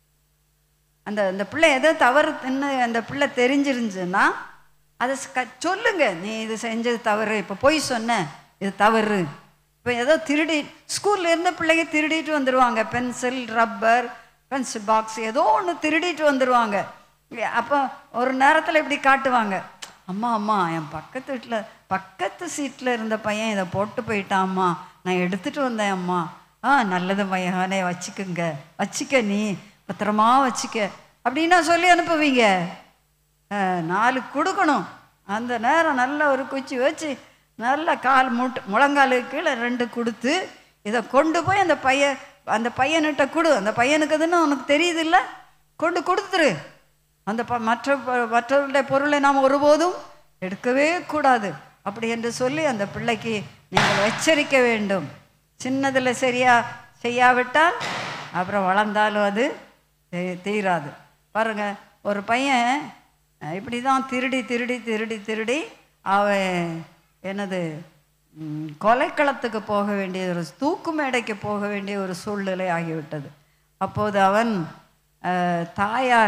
அந்த அந்த பிள்ளை எதோ தவறுன்னு அந்த பிள்ளை தெரிஞ்சிருந்துச்சுன்னா அதை க சொல்லுங்க நீ இது செஞ்சது தவறு இப்போ பொய் சொன்ன இது தவறு இப்போ ஏதோ திருடி ஸ்கூல்ல இருந்த பிள்ளைங்க திருடிட்டு வந்துடுவாங்க பென்சில் ரப்பர் பென்சில் பாக்ஸ் ஏதோ ஒன்று திருடிட்டு வந்துடுவாங்க அப்போ ஒரு நேரத்தில் இப்படி காட்டுவாங்க அம்மா அம்மா என் பக்கத்து வீட்டில் பக்கத்து சீட்டில் இருந்த பையன் இதை போட்டு போயிட்டான் நான் எடுத்துட்டு வந்தேன் அம்மா ஆ நல்லது பையனே வச்சுக்குங்க வச்சுக்க நீ பத்திரமா வச்சுக்க அப்படின்னா சொல்லி அனுப்புவீங்க அஹ், நாலு கொடுக்கணும் அந்த நேரம் நல்ல ஒரு குச்சி வச்சு நல்ல கால் மூட்டு முழங்காலுக்கு கீழே ரெண்டு கொடுத்து இதை கொண்டு போய் அந்த பையன் அந்த பையன்கிட்ட கொடு அந்த பையனுக்கு அதுன்னு உனக்கு தெரியுது கொண்டு கொடுத்துரு அந்த ப மற்ற ப- மற்றவர்களுடைய பொருளை நாம் ஒருபோதும் எடுக்கவே கூடாது அப்படி என்று சொல்லி அந்த பிள்ளைக்கு நீங்கள் எச்சரிக்க வேண்டும் சின்னதில் சரியா செய்யாவிட்டால் அப்புறம் வளர்ந்தாலும் அது தீ- தீராது பாருங்க ஒரு பையன் அஹ், இப்படி தான் திருடி திருடி திருடி திருடி அவன் என்னது ம், கொலைக்களத்துக்கு போக வேண்டிய ஒரு தூக்கு மேடைக்கு போக வேண்டிய ஒரு சூழ்நிலை ஆகிவிட்டது அப்போது அவன் அஹ், தாயார்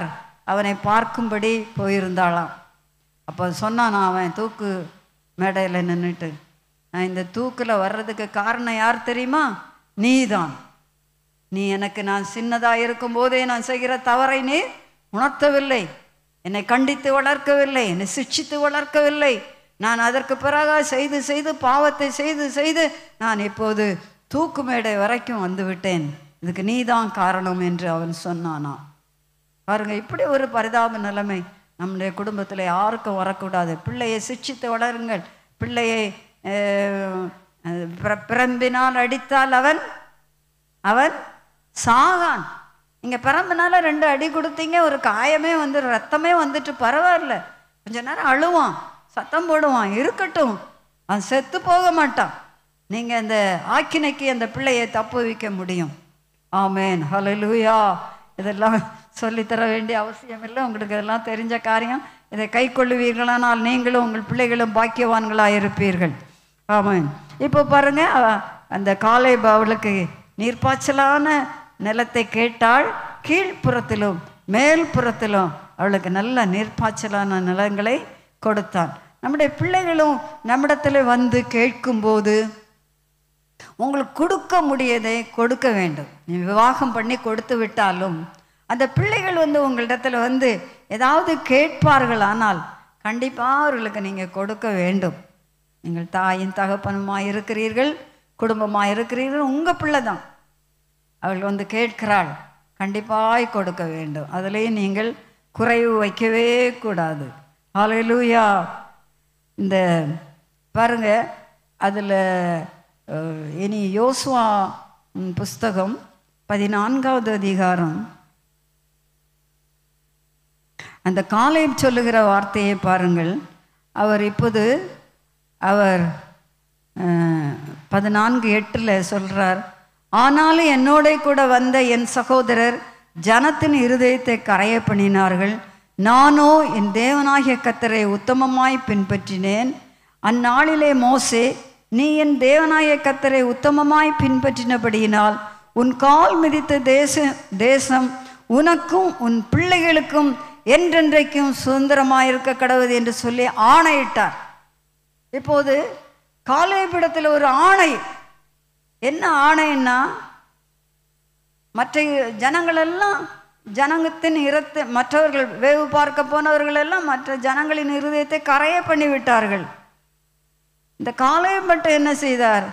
அவனை பார்க்கும்படி போயிருந்தாளாம் அப்போ சொன்னான் அவன் தூக்கு மேடையில் நின்றுட்டு நான் இந்த தூக்கில் வர்றதுக்கு காரணம் யார் தெரியுமா நீதான் நீ எனக்கு நான் சின்னதாக இருக்கும்போதே நான் செய்கிற தவறை நீ உணர்த்தவில்லை என்னை கண்டித்து வளர்க்கவில்லை என்னை சிக்ஷித்து வளர்க்கவில்லை நான் அதற்கு பிறகு செய்து செய்து பாவத்தை செய்து செய்து நான் இப்போது தூக்கு மேடை வரைக்கும் வந்து விட்டேன் இதுக்கு நீதான் காரணம் என்று அவன் சொன்னானா பாருங்க இப்படி ஒரு பரிதாப நிலைமை நம்முடைய குடும்பத்தில் யாருக்கும் வரக்கூடாது பிள்ளையை சிக்ஷித்து வளருங்கள் பிள்ளையை அஹ், அஹ், பிற- பிரம்பினால் அடித்தால் அவன் அவன் சாகான் இங்கே பிறந்தனால ரெண்டு அடி கொடுத்தீங்க ஒரு காயமே வந்து ரத்தமே வந்துட்டு பரவாயில்ல கொஞ்ச நேரம் அழுவான் சத்தம் போடுவான் இருக்கட்டும் அவன் செத்து போக மாட்டான் நீங்கள் இந்த ஆக்கினைக்கு அந்த பிள்ளையை தப்பு வைக்க முடியும் ஆமேன் ஹalleluya இதெல்லாம் சொல்லித்தர வேண்டிய அவசியம் இல்லை உங்களுக்கு இதெல்லாம் தெரிஞ்ச காரியம் இதை கை கொள்ளுவீர்களானால் நீங்களும் உங்கள் பிள்ளைகளும் பாக்கியவான்களாக இருப்பீர்கள் ஆமாம் இப்போ பாருங்க அவ- அந்த காலை அவளுக்கு நீர்ப்பாய்ச்சலான நிலத்தை கேட்டால் கீழ்ப்புறத்திலும் மேல்புறத்திலும் அவளுக்கு நல்ல நீர்ப்பாய்ச்சலான நிலங்களை கொடுத்தான் நம்முடைய பிள்ளைகளும் நம்மிடத்தில் வந்து கேட்கும்போது உங்களுக்கு கொடுக்க முடியதை கொடுக்க வேண்டும் நீ விவாகம் பண்ணி கொடுத்து விட்டாலும் அந்த பிள்ளைகள் வந்து உங்களிடத்தில் வந்து ஏதாவது கேட்பார்கள் ஆனால் கண்டிப்பாக அவர்களுக்கு நீங்கள் கொடுக்க வேண்டும் நீங்கள் தாயும் தகப்பனுமாக இருக்கிறீர்கள் குடும்பமாக இருக்கிறீர்கள் உங்கள் பிள்ளை தான் அவள் வந்து கேட்கிறாள் கண்டிப்பாய் கொடுக்க வேண்டும் அதுலேயும் நீங்கள் குறைவு வைக்கவே கூடாது ஹalleluya இந்த பாருங்க அதில் இனி யோசுவா ம், புஸ்தகம் பதினான்காவது அதிகாரம் அந்த காலை சொல்லுகிற வார்த்தையை பாருங்கள் அவர் இப்போது அவர் அஹ், பதினான்கு எட்டில் சொல்றார் ஆனாலும் என்னோட கூட வந்த என் சகோதரர் ஜனத்தின் இருதயத்தை கரைய பண்ணினார்கள் நானோ என் தேவனாகிய கத்தரை உத்தமமாய் பின்பற்றினேன் அந்நாளிலே மோசே நீ என் தேவனாகிய கத்தரை உத்தமமாய் பின்பற்றினபடியினால் உன் கால் மிதித்த தேச தேசம் உனக்கும் உன் பிள்ளைகளுக்கும் என்றென்றைக்கும் சுதந்திரமாயிருக்க கடவுது என்று சொல்லி ஆணையிட்டார் இப்போது காலேபிடத்தில் ஒரு ஆணை என்ன ஆணைன்னா மற்ற ஜனங்கள் எல்லாம் ஜனங்கத்தின் இரத்து மற்றவர்கள் வேவு பார்க்க போனவர்கள் எல்லாம் மற்ற ஜனங்களின் இருதயத்தை கரைய பண்ணி விட்டார்கள் இந்த காலையும் மட்டும் என்ன செய்தார்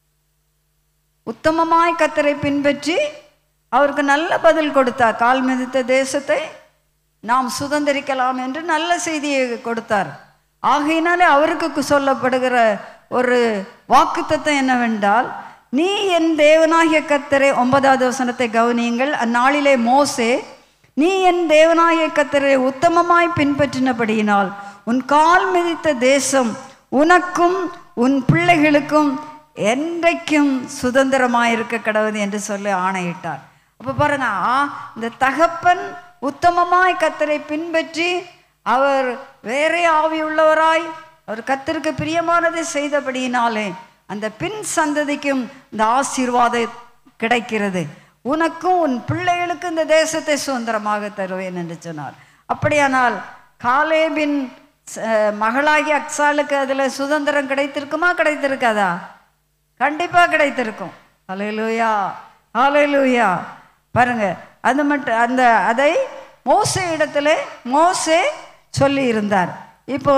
உத்தமமாய் கத்தரை பின்பற்றி அவருக்கு நல்ல பதில் கொடுத்தார் கால் மிதித்த தேசத்தை நாம் சுதந்திரிக்கலாம் என்று நல்ல செய்தியை கொடுத்தார் ஆகையினாலே அவருக்கு சொல்லப்படுகிற ஒரு வாக்குத்தத்தம் என்னவென்றால் நீ என் தேவனாகிய கத்தரை ஒன்பதாவது வசனத்தை கவனியுங்கள் அந்நாளிலே மோசே நீ என் தேவனாகிய கத்தரை உத்தமமாய் பின்பற்றினபடியினால் உன் கால் மிதித்த தேசம் உனக்கும் உன் பிள்ளைகளுக்கும் என்றைக்கும் சுதந்திரமாயிருக்க கடவுது என்று சொல்லி ஆணையிட்டார் அப்போ பாருங்க ஆ இந்த தகப்பன் உத்தமமாய் கத்தரை பின்பற்றி அவர் வேறே ஆவி உள்ளவராய் அவர் கத்தருக்கு பிரியமானதை செய்தபடியினாலே அந்த பின் சந்ததிக்கும் இந்த ஆசீர்வாதம் கிடைக்கிறது உனக்கும் உன் பிள்ளைகளுக்கும் இந்த தேசத்தை சுதந்திரமாக தருவேன் என்று சொன்னார் அப்படியானால் காலேபின் அஹ், மகளாகிய அக்சாலுக்கு அதில் சுதந்திரம் கிடைத்திருக்குமா கிடைத்திருக்காதா கண்டிப்பாக கிடைத்திருக்கும் ஹalleluya ஹalleluya பாருங்க அது மட்டும் அந்த அதை மோசே இடத்துல மோசே சொல்லி இருந்தார் இப்போ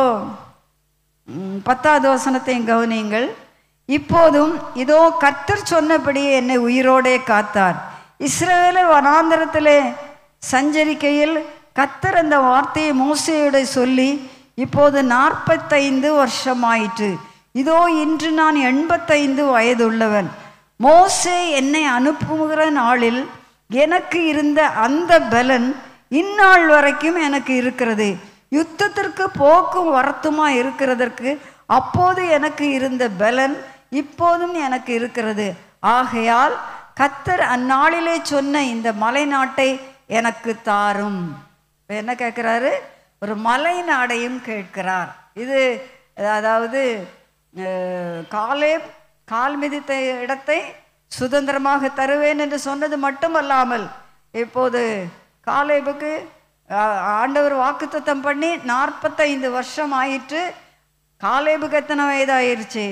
ம், பத்தாவது வசனத்தையும் கவனியுங்கள் இப்போதும் இதோ கர்த்தர் சொன்னபடியே என்னை உயிரோடே காத்தார் இஸ்ரவேலர் வனாந்தரத்திலே சஞ்சரிக்கையில் கர்த்தர் அந்த வார்த்தையை மோசையோட சொல்லி இப்போது நாற்பத்தைந்து வருஷமாயிற்று இதோ இன்று நான் எண்பத்தைந்து வயதுள்ளவன் மோசே என்னை அனுப்புகிற நாளில் எனக்கு இருந்த அந்த பலன் இந்நாள் வரைக்கும் எனக்கு இருக்கிறது யுத்தத்திற்கு போக்கும் வரத்துமா இருக்கிறதற்கு அப்போது எனக்கு இருந்த பலன் இப்போதும் எனக்கு இருக்கிறது ஆகையால் கத்தர் அந்நாளிலே சொன்ன இந்த மலை நாட்டை எனக்கு தாரும் இப்ப என்ன கேட்குறாரு ஒரு மலை நாடையும் கேட்கிறார் இது அதாவது அஹ், காலே கால் மிதித்த இடத்தை சுதந்திரமாக தருவேன் என்று சொன்னது மட்டுமல்லாமல் இப்போது காலேபுக்கு ஆ- ஆண்டவர் வாக்குத்தத்தம் பண்ணி நாற்பத்தைந்து வருஷம் ஆயிற்று காலேபுக்கு எத்தனை வயதாயிருச்சு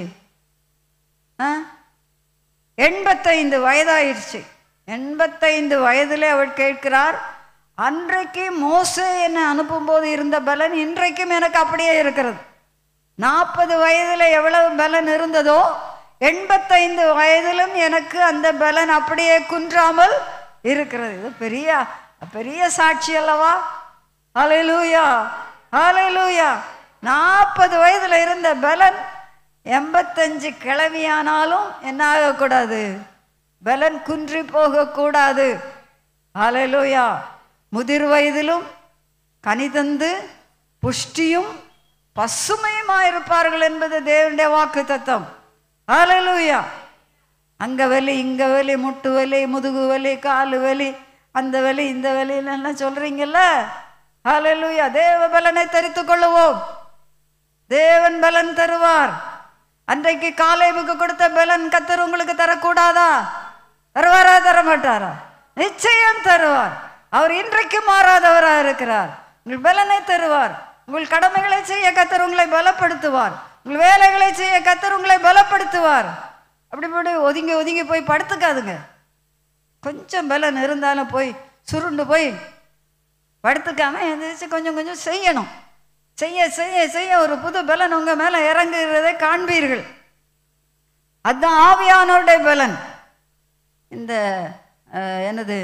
ஆ எண்பத்தைந்து வயதாயிருச்சு எண்பத்தைந்து வயதில் அவர் கேட்கிறார் அன்றைக்கு மோசே என்னை அனுப்பும்போது இருந்த பலன் இன்றைக்கும் எனக்கு அப்படியே இருக்கிறது நாற்பது வயதில் எவ்வளவு பலன் இருந்ததோ எண்பத்தைந்து வயதிலும் எனக்கு அந்த பலன் அப்படியே குன்றாமல் இருக்கிறது இது பெரிய பெரிய சாட்சி அல்லவா ஹalleluya ஹalleluya நாற்பது வயதில் இருந்த பலன் எண்பத்தஞ்சு கிழவியானாலும் என்ன ஆகக்கூடாது பலன் குன்றி போகக்கூடாது ஹalleluya முதிர் வயதிலும் கனிதந்து புஷ்டியும் பசுமையுமாயிருப்பார்கள் என்பது தேவனுடைய வாக்கு தத்தம் ஹalleluya அங்க வலி இங்க வலி முட்டு வலி முதுகு வலி காலு வலி அந்த வலி இந்த வலிலாம் சொல்றீங்கல்ல ஹalleluya தேவ பலனை தரித்து கொள்ளுவோம் தேவன் பலன் தருவார் அன்றைக்கு காலேபுக்கு கொடுத்த பலன் கத்தர் உங்களுக்கு தரக்கூடாதா தருவாரா தர மாட்டாரா நிச்சயம் தருவார் அவர் இன்றைக்கு மாறாதவரா இருக்கிறார் உங்கள் பலனை தருவார் உங்கள் கடமைகளை செய்ய கத்தர் உங்களை பலப்படுத்துவார் உங்கள் வேலைகளை செய்ய கத்தர் உங்களை பலப்படுத்துவார் அப்படி போய் ஒதுங்கி ஒதுங்கி போய் படுத்துக்காதுங்க கொஞ்சம் பலன் இருந்தாலும் போய் சுருண்டு போய் படுத்துக்காம எந்திரிச்சு கொஞ்சம் கொஞ்சம் செய்யணும் செய்ய செய்ய செய்ய ஒரு புது பலன் உங்க மேல இறங்குகிறதை காண்பீர்கள் அதுதான் ஆவியானோருடைய பலன் இந்த அஹ், என்னது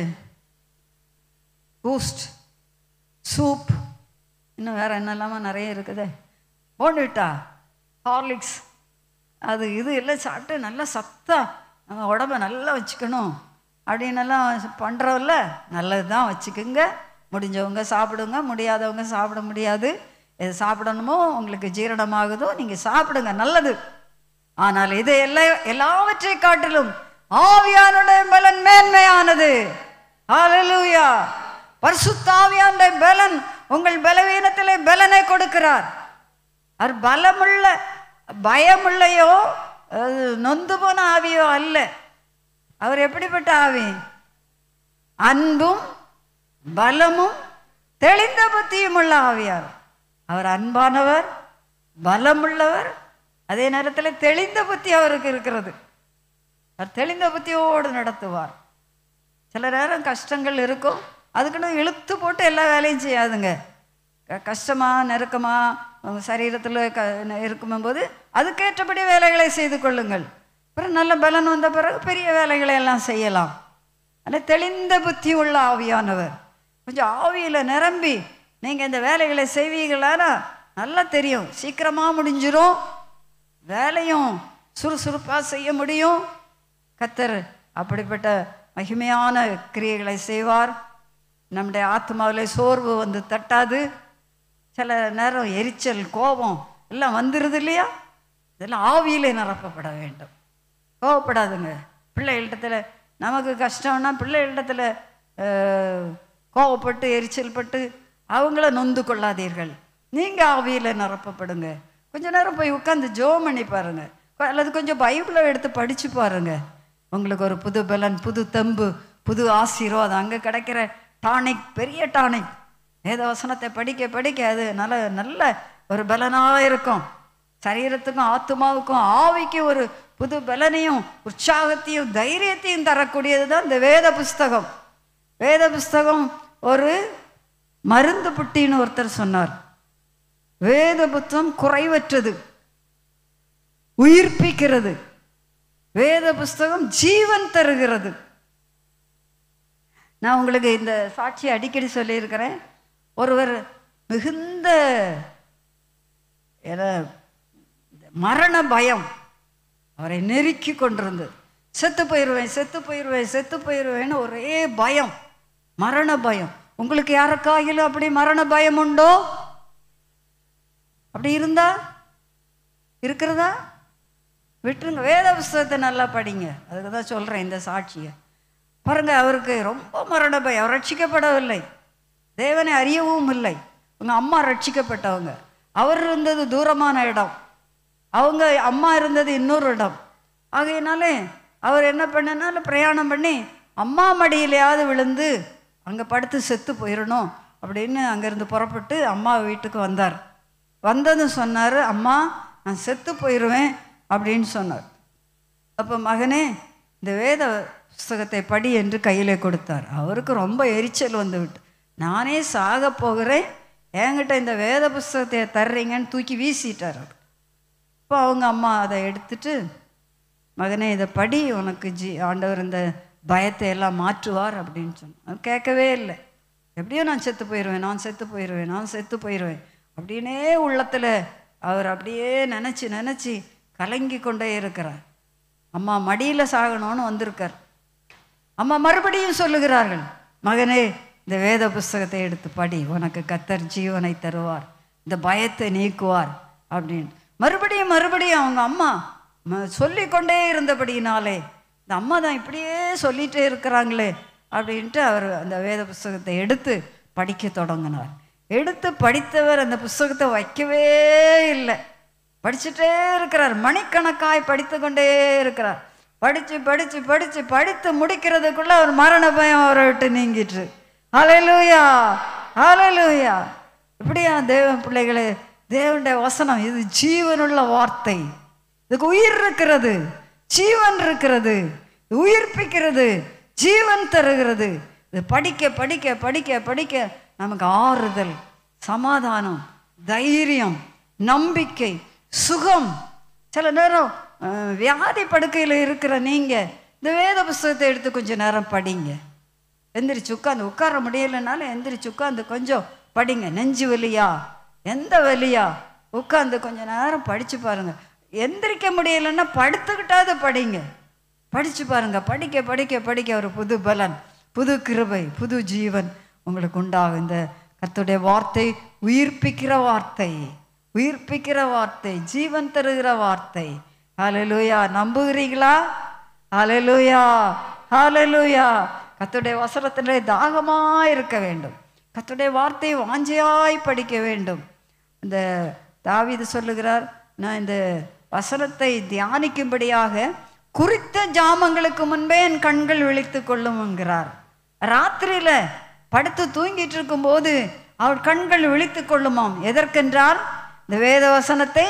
பூஸ்ட் சூப் இன்னும் வேற என்னெல்லாமா நிறைய இருக்குதே போன்விட்டா ஹார்லிக்ஸ் அது இது எல்லாம் சாப்பிட்டு நல்லா சத்தா நம்ம உடம்ப நல்லா வச்சுக்கணும் அப்படின்னெல்லாம் பண்ணுறோம்ல நல்லது தான் வச்சுக்குங்க முடிஞ்சவங்க சாப்பிடுங்க முடியாதவங்க சாப்பிட முடியாது எது சாப்பிடணுமோ உங்களுக்கு ஜீரணமாகுதோ நீங்கள் சாப்பிடுங்க நல்லது ஆனால் இது எல்லா எல்லாவற்றை காட்டிலும் ஆவியானுடைய பலன் மேன்மையானது ஹalleluya பரிசுத்த ஆவியானுடைய பலன் உங்கள் பலவீனத்திலே பலனை கொடுக்கிறார் அவர் பலமுள்ள பயமுள்ளையோ அது நொந்து போன ஆவியோ அல்ல அவர் எப்படிப்பட்ட ஆவி அன்பும் பலமும் தெளிந்த புத்தியும் உள்ள ஆவியார் அவர் அன்பானவர் பலமுள்ளவர் அதே நேரத்தில் தெளிந்த புத்தி அவருக்கு இருக்கிறது அவர் தெளிந்த புத்தியோடு நடத்துவார் சில நேரம் கஷ்டங்கள் இருக்கும் அதுக்குன்னு இழுத்து போட்டு எல்லா வேலையும் செய்யாதுங்க க- கஷ்டமா நெருக்கமா உங்க சரீரத்தில் க இருக்கும்போது அதுக்கேற்றபடி வேலைகளை செய்து கொள்ளுங்கள் அப்புறம் நல்ல பலன் வந்த பிறகு பெரிய வேலைகளை எல்லாம் செய்யலாம் ஆனால் தெளிந்த புத்தி உள்ள ஆவியானவர் கொஞ்சம் ஆவியில் நிரம்பி நீங்கள் இந்த வேலைகளை செய்வீங்களானா நல்லா தெரியும் சீக்கிரமாக முடிஞ்சிரும் வேலையும் சுறுசுறுப்பாக செய்ய முடியும் கத்தர் அப்படிப்பட்ட மகிமையான கிரியைகளை செய்வார் நம்முடைய ஆத்மாவில் சோர்வு வந்து தட்டாது சில நேரம் எரிச்சல் கோபம் எல்லாம் வந்துடுது இல்லையா இதெல்லாம் ஆவியிலே நிரப்பப்பட வேண்டும் கோவப்படாதுங்க பிள்ளைகளிடத்துல நமக்கு கஷ்டம்னா பிள்ளைகளிடத்துல அஹ், கோவப்பட்டு எரிச்சல் பட்டு அவங்கள நொந்து கொள்ளாதீர்கள் நீங்கள் ஆவியில் நிரப்பப்படுங்க கொஞ்ச நேரம் போய் உட்காந்து ஜோம் பண்ணி பாருங்க கொ- அல்லது கொஞ்சம் பைபிளை எடுத்து படிச்சு பாருங்க உங்களுக்கு ஒரு புது பலன் புது தெம்பு புது ஆசீர்வாதம் அங்கே கிடைக்கிற டானிக் பெரிய டானிக் வேத வசனத்தை படிக்க படிக்க அது நல்ல நல்ல ஒரு பலனாக இருக்கும் சரீரத்துக்கும் ஆத்மாவுக்கும் ஆவிக்கு ஒரு புது பலனையும் உற்சாகத்தையும் தைரியத்தையும் தரக்கூடியது தான் இந்த வேத புஸ்தகம் வேத புஸ்தகம் ஒரு மருந்து புட்டின்னு ஒருத்தர் சொன்னார் வேத புத்தகம் குறைவற்றது உயிர்ப்பிக்கிறது வேத புஸ்தகம் ஜீவன் தருகிறது நான் உங்களுக்கு இந்த சாட்சியை அடிக்கடி சொல்லியிருக்கிறேன் ஒருவர் மிகுந்த என மரண பயம் அவரை நெருக்கி கொண்டிருந்தது செத்து போயிடுவேன் செத்து போயிடுவேன் செத்து போயிடுவேன்னு ஒரே பயம் மரண பயம் உங்களுக்கு யாருக்காகிலும் அப்படி மரண பயம் உண்டோ அப்படி இருந்தா இருக்கிறதா விட்டுருங்க வேத புஸ்தகத்தை நல்லா படிங்க அதுக்கு தான் சொல்கிறேன் இந்த சாட்சியை பாருங்க அவருக்கு ரொம்ப மரண பயம் அவர் ரட்சிக்கப்படவில்லை தேவனை அறியவும் இல்லை உங்கள் அம்மா ரட்சிக்கப்பட்டவங்க அவர் இருந்தது தூரமான இடம் அவங்க அம்மா இருந்தது இன்னொரு இடம் ஆகையினாலே அவர் என்ன பண்ணனால பிரயாணம் பண்ணி அம்மா மடியிலையாவது விழுந்து அங்கே படுத்து செத்து போயிடணும் அப்படின்னு அங்கேருந்து புறப்பட்டு அம்மா வீட்டுக்கு வந்தார் வந்ததும் சொன்னார் அம்மா நான் செத்து போயிடுவேன் அப்படின்னு சொன்னார் அப்போ மகனே இந்த வேத புஸ்தகத்தை படி என்று கையில் கொடுத்தார் அவருக்கு ரொம்ப எரிச்சல் வந்து விட்டு நானே சாக போகிறேன் என்கிட்ட இந்த வேத புஸ்தகத்தை தர்றீங்கன்னு தூக்கி வீசிட்டார் அவர் இப்போ அவங்க அம்மா அதை எடுத்துட்டு மகனே இதை படி உனக்கு ஜி ஆண்டவர் இந்த பயத்தை எல்லாம் மாற்றுவார் அப்படின்னு சொன்னார் கேட்கவே இல்லை எப்படியோ நான் செத்து போயிடுவேன் நான் செத்து போயிடுவேன் நான் செத்து போயிடுவேன் அப்படின்னே உள்ளத்தில் அவர் அப்படியே நினச்சி நினச்சி கலங்கி கொண்டே இருக்கிறார் அம்மா மடியில் சாகணும்னு வந்திருக்கார் அம்மா மறுபடியும் சொல்லுகிறார்கள் மகனே இந்த வேத புஸ்தகத்தை எடுத்து படி உனக்கு கத்தர் ஜீவனை தருவார் இந்த பயத்தை நீக்குவார் அப்படின்னு மறுபடியும் மறுபடியும் அவங்க அம்மா ம- சொல்லிக்கொண்டே இருந்தபடியினாலே இந்த அம்மா தான் இப்படியே சொல்லிட்டே இருக்கிறாங்களே அப்படின்ட்டு அவர் அந்த வேத புஸ்தகத்தை எடுத்து படிக்க தொடங்கினார் எடுத்து படித்தவர் அந்த புஸ்தகத்தை வைக்கவே இல்லை படிச்சுட்டே இருக்கிறார் மணிக்கணக்காய் படித்து கொண்டே இருக்கிறார் படித்து படித்து படித்து படித்து முடிக்கிறதுக்குள்ள அவர் மரண பயம் அவரை விட்டு நீங்கிட்டு ஹalleluya ஹalleluya இப்படியா தேவ பிள்ளைகளே தேவனுடைய வசனம் இது ஜீவனுள்ள வார்த்தை இதுக்கு உயிர் இருக்கிறது ஜீவன் இருக்கிறது இது உயிர்ப்பிக்கிறது ஜீவன் தருகிறது இது படிக்க படிக்க படிக்க படிக்க நமக்கு ஆறுதல் சமாதானம் தைரியம் நம்பிக்கை சுகம் சில நேரம் அஹ், வியாதி படுக்கையில் இருக்கிற நீங்கள் இந்த வேத புஸ்தகத்தை எடுத்து கொஞ்சம் நேரம் படிங்க எந்திரிச்சு உட்காந்து உட்கார முடியலைனாலும் எந்திரிச்சு உட்காந்து கொஞ்சம் படிங்க நெஞ்சு வலியா எந்த வலியா உட்காந்து கொஞ்ச நேரம் படிச்சு பாருங்க எந்திரிக்க முடியலைன்னா படுத்துக்கிட்டாவது படிங்க படிச்சு பாருங்க படிக்க படிக்க படிக்க ஒரு புது பலன் புது கிருபை புது ஜீவன் உங்களுக்கு உண்டாகும் இந்த கர்த்தருடைய வார்த்தை உயிர்ப்பிக்கிற வார்த்தை உயிர்ப்பிக்கிற வார்த்தை ஜீவன் தருகிற வார்த்தை ஹalleluya நம்புகிறீங்களா ஹalleluya ஹalleluya கர்த்தருடைய வசனத்திலே தாகமாய் இருக்க வேண்டும் கர்த்தருடைய வார்த்தையை வாஞ்சையாய் படிக்க வேண்டும் இந்த தாவீது சொல்லுகிறார் நான் இந்த வசனத்தை தியானிக்கும்படியாக குறித்த ஜாமங்களுக்கு முன்பே என் கண்கள் விழித்து கொள்ளும் என்கிறார் ராத்திரியில படுத்து தூங்கிட்டு இருக்கும்போது அவள் கண்கள் விழித்து கொள்ளுமாம் எதற்கென்றால் இந்த வேத வசனத்தை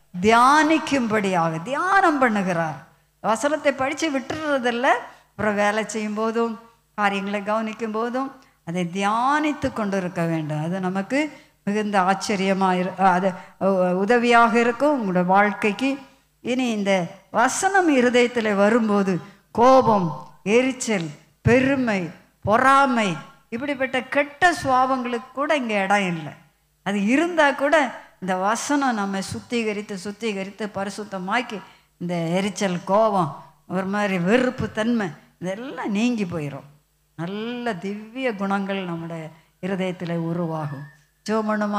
தியானிக்கும்படியாக தியானம் பண்ணுகிறார் வசனத்தை படித்து விட்டுறதில்ல அப்புறம் வேலை செய்யும் போதும் காரியங்களை கவனிக்கும் போதும் அதை தியானித்து கொண்டு இருக்க வேண்டும் அது நமக்கு மிகுந்த ஆச்சரியமாக இரு அது உ- உதவியாக இருக்கும் உங்களோட வாழ்க்கைக்கு இனி இந்த வசனம் இருதயத்தில் வரும்போது கோபம் எரிச்சல் பெருமை பொறாமை இப்படிப்பட்ட கெட்ட சுவாபங்களுக்கு கூட இங்கே இடம் இல்லை அது இருந்தால் கூட இந்த வசனம் நம்ம சுத்திகரித்து சுத்திகரித்து பரிசுத்தமாக்கி இந்த எரிச்சல் கோபம் ஒரு மாதிரி வெறுப்பு தன்மை இதெல்லாம் நீங்கி போயிடும் நல்ல திவ்ய குணங்கள் நம்முடைய இருதயத்தில் உருவாகும் ஜோமனுமா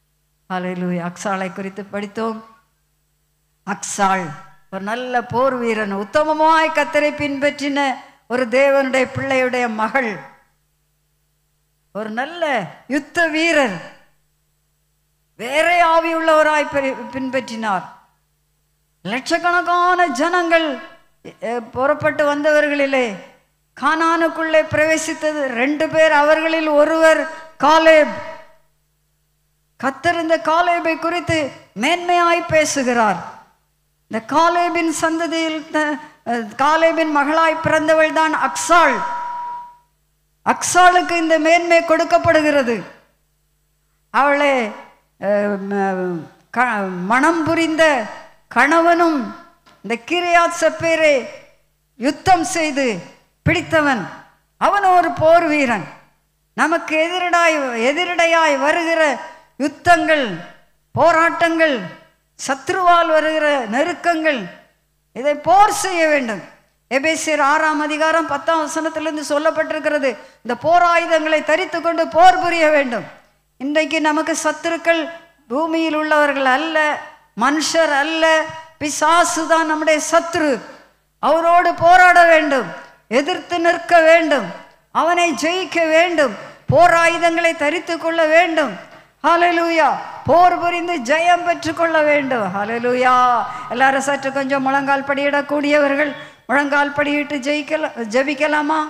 அலையிலு அக்ஸாலை குறித்து படித்தோம் அக்ஸாள் ஒரு நல்ல போர் வீரன் உத்தமமாய் கத்தரை பின்பற்றின ஒரு தேவனுடைய பிள்ளையுடைய மகள் ஒரு நல்ல யுத்த வீரர் வேற ஆவியுள்ளவராய் பெரி- பின்பற்றினார் லட்சக்கணக்கான ஜனங்கள் அஹ், புறப்பட்டு வந்தவர்களிலே கானானுக்குள்ளே பிரவேசித்தது ரெண்டு பேர் அவர்களில் ஒருவர் காலேப் கத்தர் இந்த காலேபை குறித்து மேன்மையாய் பேசுகிறார் இந்த காலேபின் சந்ததியில் த- அஹ், காலேபின் மகளாய் பிறந்தவள் தான் அக்சாள் அக்சாளுக்கு இந்த மேன்மை கொடுக்கப்படுகிறது அவளை அஹ், ம- க- மணம் புரிந்த கணவனும் இந்த கிரியாத் செப்பேரை யுத்தம் செய்து பிடித்தவன் அவன் ஒரு போர் வீரன் நமக்கு எதிரடாய் எதிரடையாய் வருகிற யுத்தங்கள் போராட்டங்கள் சத்ருவால் வருகிற நெருக்கங்கள் இதை போர் செய்ய வேண்டும் எபேசியர் ஆறாம் அதிகாரம் பத்தாம் வசனத்திலிருந்து சொல்லப்பட்டிருக்கிறது இந்த போர் ஆயுதங்களை தரித்து கொண்டு போர் புரிய வேண்டும் இன்றைக்கு நமக்கு சத்துருக்கள் பூமியில் உள்ளவர்கள் அல்ல மனுஷர் அல்ல பிசாசு தான் நம்முடைய சத்துரு அவரோடு போராட வேண்டும் எதிர்த்து நிற்க வேண்டும் அவனை ஜெயிக்க வேண்டும் போர் ஆயுதங்களை தரித்து கொள்ள வேண்டும் ஹalleluya போர் புரிந்து ஜெயம் பெற்றுக்கொள்ள வேண்டும் ஹalleluya எல்லாரும் சற்று கொஞ்சம் முழங்கால் படியிடக்கூடியவர்கள் முழங்கால் படியிட்டு ஜெயிக்கல ஜெபிக்கலாமா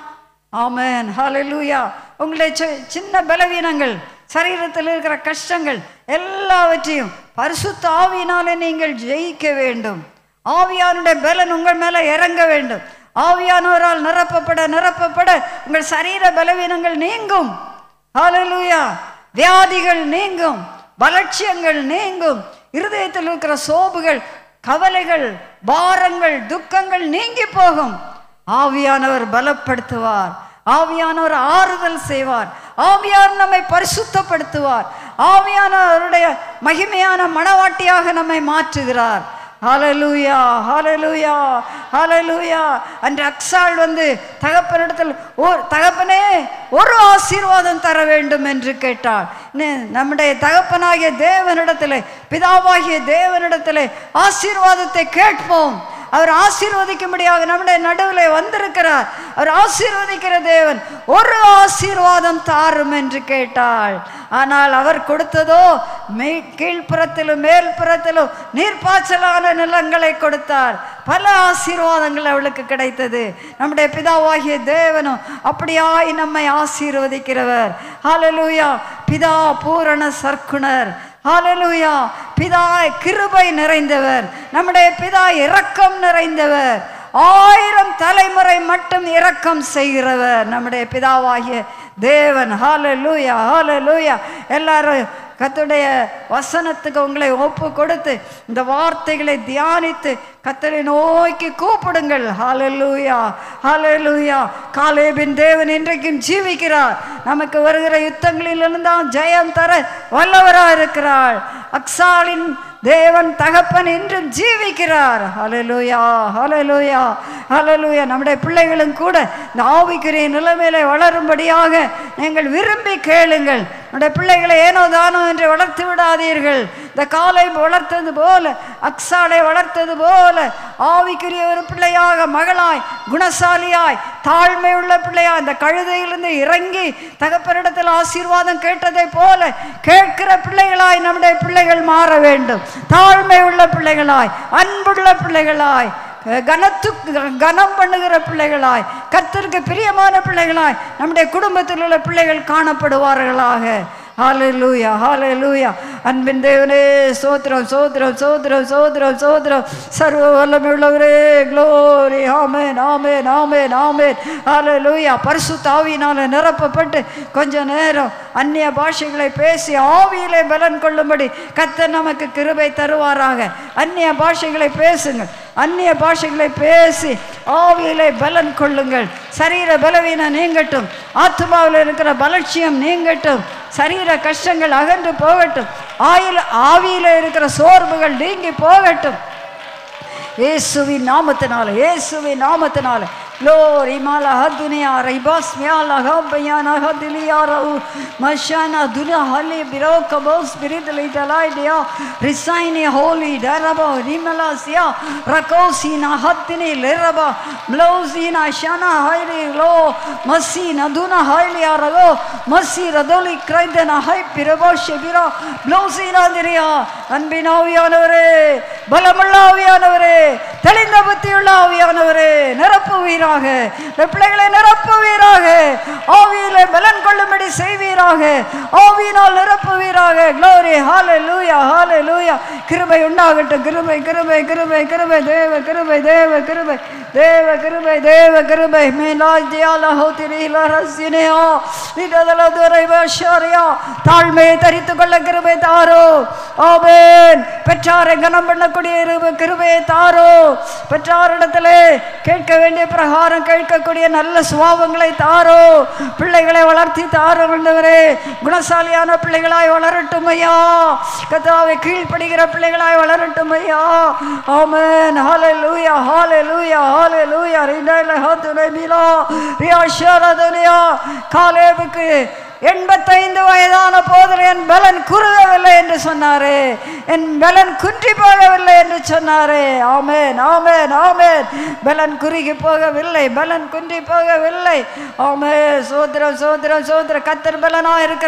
ஆமென் ஹalleluya உங்களுடைய சி- சின்ன பலவீனங்கள் சரீரத்தில் இருக்கிற கஷ்டங்கள் எல்லாவற்றையும் பரிசுத்த ஆவியினாலே நீங்கள் ஜெயிக்க வேண்டும் ஆவியானுடைய பலன் உங்கள் மேலே இறங்க வேண்டும் ஆவியானவரால் நிரப்பப்பட நிரப்பப்பட உங்கள் சரீர பலவீனங்கள் நீங்கும் ஹalleluya வியாதிகள் நீங்கும் பலட்சியங்கள் நீங்கும் இருதயத்தில் இருக்கிற சோபுகள் கவலைகள் பாரங்கள் துக்கங்கள் நீங்கி போகும் ஆவியானவர் பலப்படுத்துவார் ஆவியானவர் ஆறுதல் செய்வார் ஆவியார் நம்மை பரிசுத்தப்படுத்துவார் ஆவியானவருடைய மகிமையான மணவாட்டியாக நம்மை மாற்றுகிறார் ஹalleluya ஹalleluya ஹalleluya அன்று அக்சாள் வந்து தகப்பனிடத்தில் ஓ தகப்பனே ஒரு ஆசீர்வாதம் தர வேண்டும் என்று கேட்டாள் நே- நம்முடைய தகப்பனாகிய தேவனிடத்திலே பிதாவாகிய தேவனிடத்திலே ஆசீர்வாதத்தை கேட்போம் அவர் ஆசீர்வதிக்கும்படியாக நம்முடைய நடுவில் வந்திருக்கிறார் அவர் ஆசீர்வதிக்கிற தேவன் ஒரு ஆசீர்வாதம் தாரும் என்று கேட்டாள் ஆனால் அவர் கொடுத்ததோ மெய் கீழ்ப்புறத்திலும் மேல்புறத்திலும் நீர்ப்பாய்ச்சலான நிலங்களை கொடுத்தார் பல ஆசீர்வாதங்கள் அவளுக்கு கிடைத்தது நம்முடைய பிதாவாகிய தேவனும் அப்படியாய் நம்மை ஆசீர்வதிக்கிறவர் ஹalleluya பிதா பூரண சர்க்குணர் ஹalleluya பிதா கிருபை நிறைந்தவர் நம்முடைய பிதா இரக்கம் நிறைந்தவர் ஆயிரம் தலைமுறை மட்டும் இரக்கம் செய்கிறவர் நம்முடைய பிதாவாகிய தேவன் ஹalleluya ஹalleluya எல்லாரும் கத்துடைய வசனத்துக்கு உங்களை ஒப்பு கொடுத்து இந்த வார்த்தைகளை தியானித்து கத்தரை நோக்கி கூப்பிடுங்கள் ஹalleluya ஹalleluya காலேபின் தேவன் இன்றைக்கும் ஜீவிக்கிறார் நமக்கு வருகிற யுத்தங்களிலிருந்து தான் ஜெயம் தர வல்லவராக இருக்கிறார் அக்சாலின் தேவன் தகப்பன் என்றும் ஜீவிக்கிறார் ஹalleluya ஹalleluya ஹalleluya நம்முடைய பிள்ளைகளும் கூட இந்த ஆவிக்குரிய நிலைமையில வளரும்படியாக நீங்கள் விரும்பி கேளுங்கள் நம்முடைய பிள்ளைகளை ஏனோ தானோ என்று வளர்த்து விடாதீர்கள் இந்த காலை வளர்த்தது போல அக்ஸாலை வளர்த்தது போல ஆவிக்குரிய ஒரு பிள்ளையாக மகளாய் குணசாலியாய் தாழ்மை உள்ள பிள்ளையாய் இந்த கழுதையிலிருந்து இறங்கி தகப்பனிடத்தில் ஆசீர்வாதம் கேட்டதை போல கேட்கிற பிள்ளைகளாய் நம்முடைய பிள்ளைகள் மாற வேண்டும் தாழ்மை உள்ள பிள்ளைகளாய் அன்புள்ள பிள்ளைகளாய் கனத்து கனம் பண்ணுகிற பிள்ளைகளாய் கர்த்தருக்கு பிரியமான பிள்ளைகளாய் நம்முடைய குடும்பத்தில் உள்ள பிள்ளைகள் காணப்படுவார்களாக ஹalleluya ஹalleluya அன்பின் தேவனே சோத்திரம் சோத்திரம் சோத்திரம் சோத்திரம் சோத்திரம் சர்வ வல்லமையுள்ளவரே க்ளோரி ஆமென் ஆமென் ஆமென் ஆமென் ஹalleluya பரிசுத்த ஆவியினால நிரப்பப்பட்டு கொஞ்ச நேரம் அந்நிய பாஷைகளை பேசி ஆவியிலே பலன் கொள்ளும்படி கர்த்தர் நமக்கு கிருபை தருவாராக அந்நிய பாஷைகளை பேசுங்கள் அந்நிய பாஷைகளை பேசி ஆவியிலே பலன் கொள்ளுங்கள் சரீர பலவீனம் நீங்கட்டும் ஆத்மாவில் இருக்கிற பலட்சியம் நீங்கட்டும் சரீர கஷ்டங்கள் அகன்று போகட்டும் ஆயில் ஆவியில இருக்கிற சோர்வுகள் நீங்கி போகட்டும் இயேசுவின் நாமத்தினால இயேசுவின் நாமத்தினால Glory mala hadunia raibas miala hambayana hadilia rau mashana dunya hali biro kabos spirit litalai dia resign holy daraba rimala sia rakosi na hatini leraba blozi na shana hairi lo masi na duna haili arago masi radoli kraidena hai pirabo shebira blozi na diria அன்பினாவியானவரே பலமுள்ள ஆவியானவரே தெளிந்த புத்தியுள்ள ஆவியானவரே நிரப்புவீராக இந்த பிள்ளைகளை நிரப்புவீராக ஆவியிலே பலன் கொள்ளும்படி செய்வீராக ஆவியினால் நிரப்புவீராக க்ளோரி ஹாலே லூயா ஹாலே லூயா கிருபை உண்டாகட்டும் கிருபை கிருபை கிருபை கிருபை தேவ கிருபை தேவ கிருபை தேவ கிருபை தேவ கிருபை மேலாய் தியால ஹோத்திரில ரசினியா இததல துரை பாஷாரியா தாழ்மையை தரித்துக் கொள்ள கிருபை தாரோ ஆமென் பெற்றாரை கனம் பண்ணக்கூடிய இரு- கிருபையை தாரோ பெற்றாரிடத்திலே கேட்க வேண்டிய பிரகாரம் கேட்கக்கூடிய நல்ல சுபாவங்களை தாரோ பிள்ளைகளை வளர்த்தி தாரோ ஆண்டவரே குணசாலியான பிள்ளைகளாய் வளரட்டும் ஐயா கத்தாவை கீழ்ப்படுகிற பிள்ளைகளாய் வளரட்டும் ஐயா ஆமென் ஹalleluya ஹalleluya ஹalleluya ரிடைல ஹதுனை மிலா ரியாஷரதுனியா காலேபுக்கு எண்பத்தைந்து வயதான போதில் என் பலன் குறுகவில்லை என்று சொன்னாரே என் பலன் குன்றி போகவில்லை என்று சொன்னாரே ஆமென் ஆமென் ஆமென் பலன் குறுகி போகவில்லை பலன் குன்றி போகவில்லை ஆமே சோத்திரம் சோத்திரம் சோத்திரம் கத்தர் பலனா இருக்கிறார்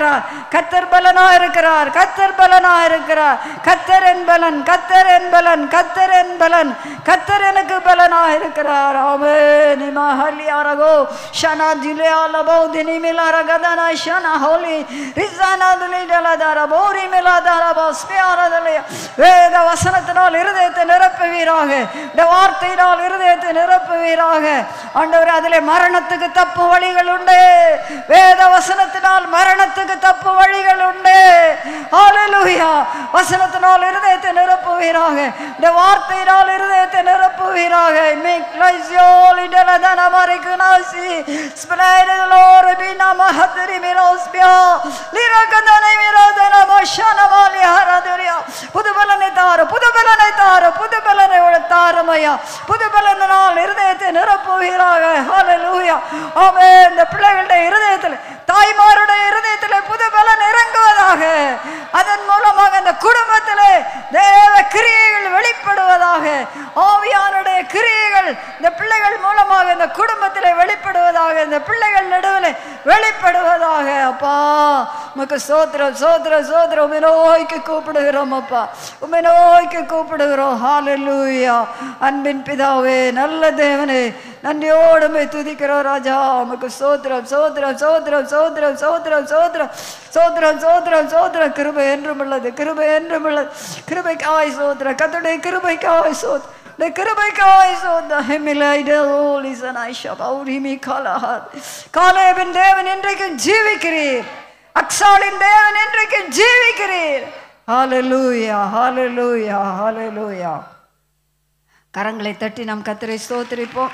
கத்தர் பலனா இருக்கிறார் கத்தர் பலனா இருக்கிறார் கத்தர் என் பலன் கத்தர் என் பலன் கத்தர் என் பலன் கத்தர் எனக்கு பலனா இருக்கிறார் ஆமே நிமா ஹலியாரகோ ஷனா ஜிலியாலபோ தினி மிலாரகதனா ஷனா ஹோலி ரிசானா துலிடலதார போரி மிலாதார பாஸ்பியாரதலே வேத வசனத்தினால் இருதயத்தை நிரப்புவீராக இந்த வார்த்தையினால் இருதயத்தை நிரப்புவீராக ஆண்டவர் அதிலே மரணத்துக்கு தப்பு வழிகள் உண்டு வேத வசனத்தினால் மரணத்துக்கு தப்பு வழிகள் உண்டு ஹalleluya வசனத்தினால் இருதயத்தை நிரப்புவீராக இந்த வார்த்தையினால் இருதயத்தை நிரப்புவீராக மேக் லைசியோல் இடலதன மரிக்குனாசி ஸ்பிரைட் லோர் பினா மஹத்ரி மிரோஸ்பியா லிரகதனை மிரோதன மஷன மாலி ஹரதுரியா புது பலனை தாரு புது பலனை தாரு புது பலனை தாருமையா புது பலனால் இருதயத்தை நிரப்புவீராக ஹalleluya ஆமென் இந்த பிள்ளைகளுடைய இருதயத்தில் தாய்மாருடைய இருதயத்தில் புது பலன் இறங்குவதாக அதன் மூலமாக இந்த குடும்பத்திலே தேவ கிரியைகள் வெளிப்படுவதாக ஆவியானுடைய கிரியைகள் இந்த பிள்ளைகள் மூலமாக இந்த குடும்பத்திலே வெளிப்படுவதாக இந்த பிள்ளைகள் நடுவில் வெளிப்படுவதாக அப்பா உமக்கு சோத்திரம் சோத்திரம் சோத்திரம் உமை நோய்க்கு கூப்பிடுகிறோம் அப்பா உமை நோய்க்கு கூப்பிடுகிறோம் ஹalleluya அன்பின் பிதாவே நல்ல தேவனே நன்றியோடு உம்மை துதிக்கிறோம் ராஜா உமக்கு சோத்திரம் சோத்திரம் சோத்திரம் சோத்திரம் சோத்திரம் சோத்திரம் சோத்திரம் சோத்திரம் சோத்திரம் கிருபை என்றும் உள்ளது கிருபை என்றும் உள்ளது கிருபைக்காய் சோத்திரம் கத்துடைய கிருபைக்காய் சோத்திரம் இந்த கிருபைக்காய் சோத்திரம் ஹெமிலைட ஓலிசன் ஐஷா பௌரிமி கலஹர் காலேபின் தேவன் இன்றைக்கும் ஜீவிக்கிறீர் அக்ஸாலின் தேவன் இன்றைக்கும் ஜீவிக்கிறீர் ஹalleluya ஹalleluya ஹalleluya கரங்களை தட்டி நாம் கத்தரை ஸ்தோத்திரிப்போம்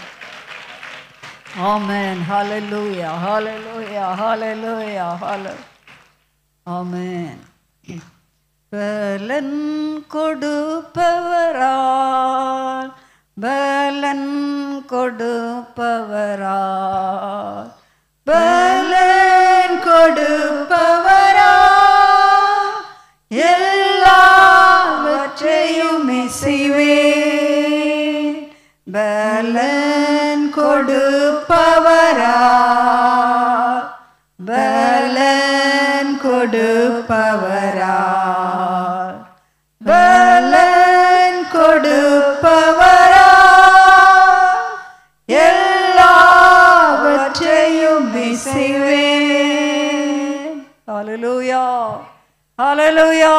ஆமென் ஹalleluya ஹalleluya ஹalleluya ஹalleluya ஆமென் பலன் கொடுப்பவரால் பலன் கொடுப்பவரால் பலன் கொடுப்பவரால் எல்லாவற்றையும் செய்வேன் பலன் கொடுப்பவரால் பலன் கொடுப்பவரால் பலன் கொடுப்பவரால் எல்லாவற்றையும் செய்வேன் ஹalleluya ஹalleluya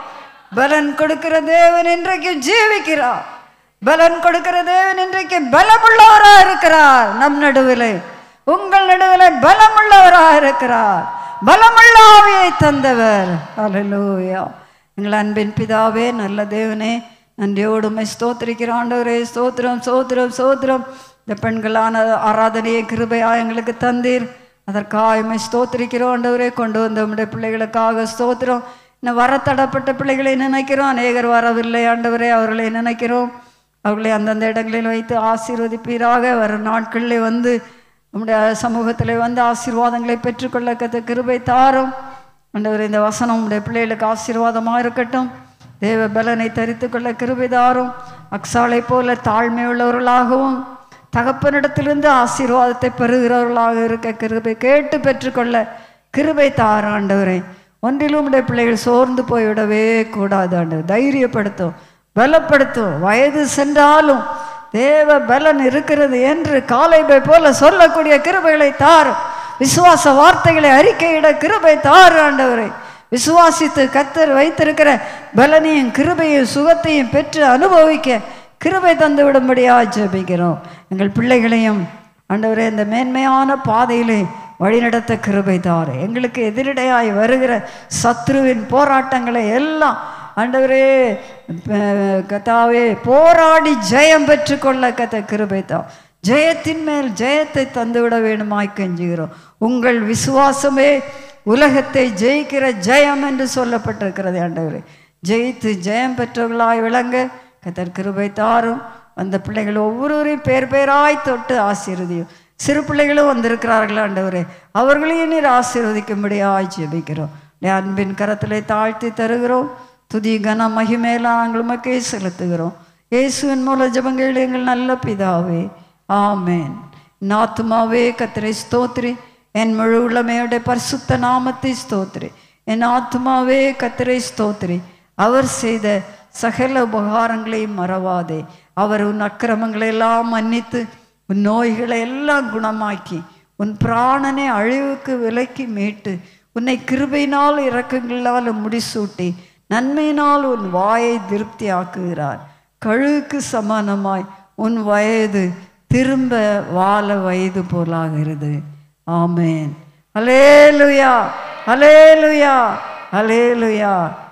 பலன் கொடுக்கிற தேவன் இன்றைக்கு ஜீவிக்கிறார் பலன் கொடுக்கிற தேவன் இன்றைக்கு பலமுள்ளவரா இருக்கிறார் நம் நடுவிலே உங்கள் நடுவிலே பலமுள்ளவராக இருக்கிறார் பலமுள்ள ஆவியை தந்தவர் ஹalleluya எங்கள் அன்பின் பிதாவே நல்ல தேவனே நன்றியோடு உம்மை ஸ்தோத்திரிக்கிற ஆண்டவரே ஸ்தோத்திரம் ஸ்தோத்திரம் ஸ்தோத்திரம் இந்த பெண்களான ஆராதனையை கிருபையா எங்களுக்கு தந்தீர் அதற்காக உம்மை ஸ்தோத்திரிக்கிறோம் ஆண்டவரே கொண்டு வந்த உம்முடைய பிள்ளைகளுக்காக ஸ்தோத்திரம் இன்னும் வர தடப்பட்ட பிள்ளைகளை நினைக்கிறோம் அநேகர் வரவில்லை ஆண்டவரே அவர்களை நினைக்கிறோம் அவர்களை அந்தந்த இடங்களில் வைத்து ஆசீர்வதிப்பீராக வரும் நாட்களில் வந்து நம்முடைய சமூகத்தில் வந்து ஆசீர்வாதங்களை பெற்றுக்கொள்ள கத்த கிருபை தாரும் ஆண்டவர் இந்த வசனம் உடைய பிள்ளைகளுக்கு ஆசீர்வாதமாக இருக்கட்டும் தேவ பலனை தரித்து கொள்ள கிருபை தாரும் அக்ஸாலை போல தாழ்மை உள்ளவர்களாகவும் தகப்பனிடத்திலிருந்து ஆசீர்வாதத்தை பெறுகிறவர்களாக இருக்க கிருபை கேட்டு பெற்றுக்கொள்ள கிருபை தார் ஆண்டவரே ஒன்றிலும் உடைய பிள்ளைகள் சோர்ந்து போய்விடவே கூடாது ஆண்டவர் தைரியப்படுத்தும் பலப்படுத்தும் வயது சென்றாலும் தேவ பலன் இருக்கிறது என்று காலைபை போல சொல்லக்கூடிய கிருபைகளை தார் விசுவாச வார்த்தைகளை அறிக்கையிட கிருபை தார் ஆண்டவரை விசுவாசித்து கத்தர் வைத்திருக்கிற பலனையும் கிருபையும் சுகத்தையும் பெற்று அனுபவிக்க கிருபை தந்து விடும்படியா ஜெபிக்கிறோம் எங்கள் பிள்ளைகளையும் ஆண்டவரே இந்த மேன்மையான பாதையிலே வழிநடத்த கிருபை தாரு எங்களுக்கு எதிரடையாய் வருகிற சத்ருவின் போராட்டங்களை எல்லாம் ஆண்டவரே ப- கத்தாவே போராடி ஜெயம் பெற்றுக்கொள்ள கத்த கிருபை தா ஜெயத்தின் மேல் ஜெயத்தை தந்துவிட வேணுமாய் கெஞ்சுகிறோம் உங்கள் விசுவாசமே உலகத்தை ஜெயிக்கிற ஜெயம் என்று சொல்லப்பட்டிருக்கிறது ஆண்டவரே ஜெயித்து ஜெயம் பெற்றவர்களாய் விளங்க கத்தர் கிருபை தாரும் அந்த பிள்ளைகள் ஒவ்வொருவரையும் பேர் பேராய் தொட்டு ஆசீர்வதியும் சிறு பிள்ளைகளும் வந்திருக்கிறார்கள் ஆண்டவரே அவர்களையும் நீர் ஆசீர்வதிக்கும்படியாய் ஜெபிக்கிறோம் உடைய அன்பின் கரத்திலே தாழ்த்தி தருகிறோம் துதி கன மகிமேலாம் நாங்கள் உமக்கே செலுத்துகிறோம் இயேசுவின் மூல ஜெபங்கள் எங்கள் நல்ல பிதாவே ஆமேன் நாத்துமாவே கத்திரை ஸ்தோத்ரி என் முழு உள்ளமையோட பரிசுத்த நாமத்தை ஸ்தோத்திரி என் ஆத்மாவே கத்திரை ஸ்தோத்திரி அவர் செய்த சகல உபகாரங்களையும் மறவாதே அவர் உன் அக்கிரமங்களை எல்லாம் மன்னித்து உன் நோய்களை எல்லாம் குணமாக்கி உன் பிராணனை அழிவுக்கு விலக்கி மீட்டு உன்னை கிருபையினால் இரக்கங்களால் முடிசூட்டி நன்மையினால் உன் வாயை திருப்தி ஆக்குகிறார் கழுவுக்கு சமானமாய் உன் வயது திரும்ப வாழ வயது போலாகிறது ஆமேன் அலேலுயா அலேலுயா அலேலுயா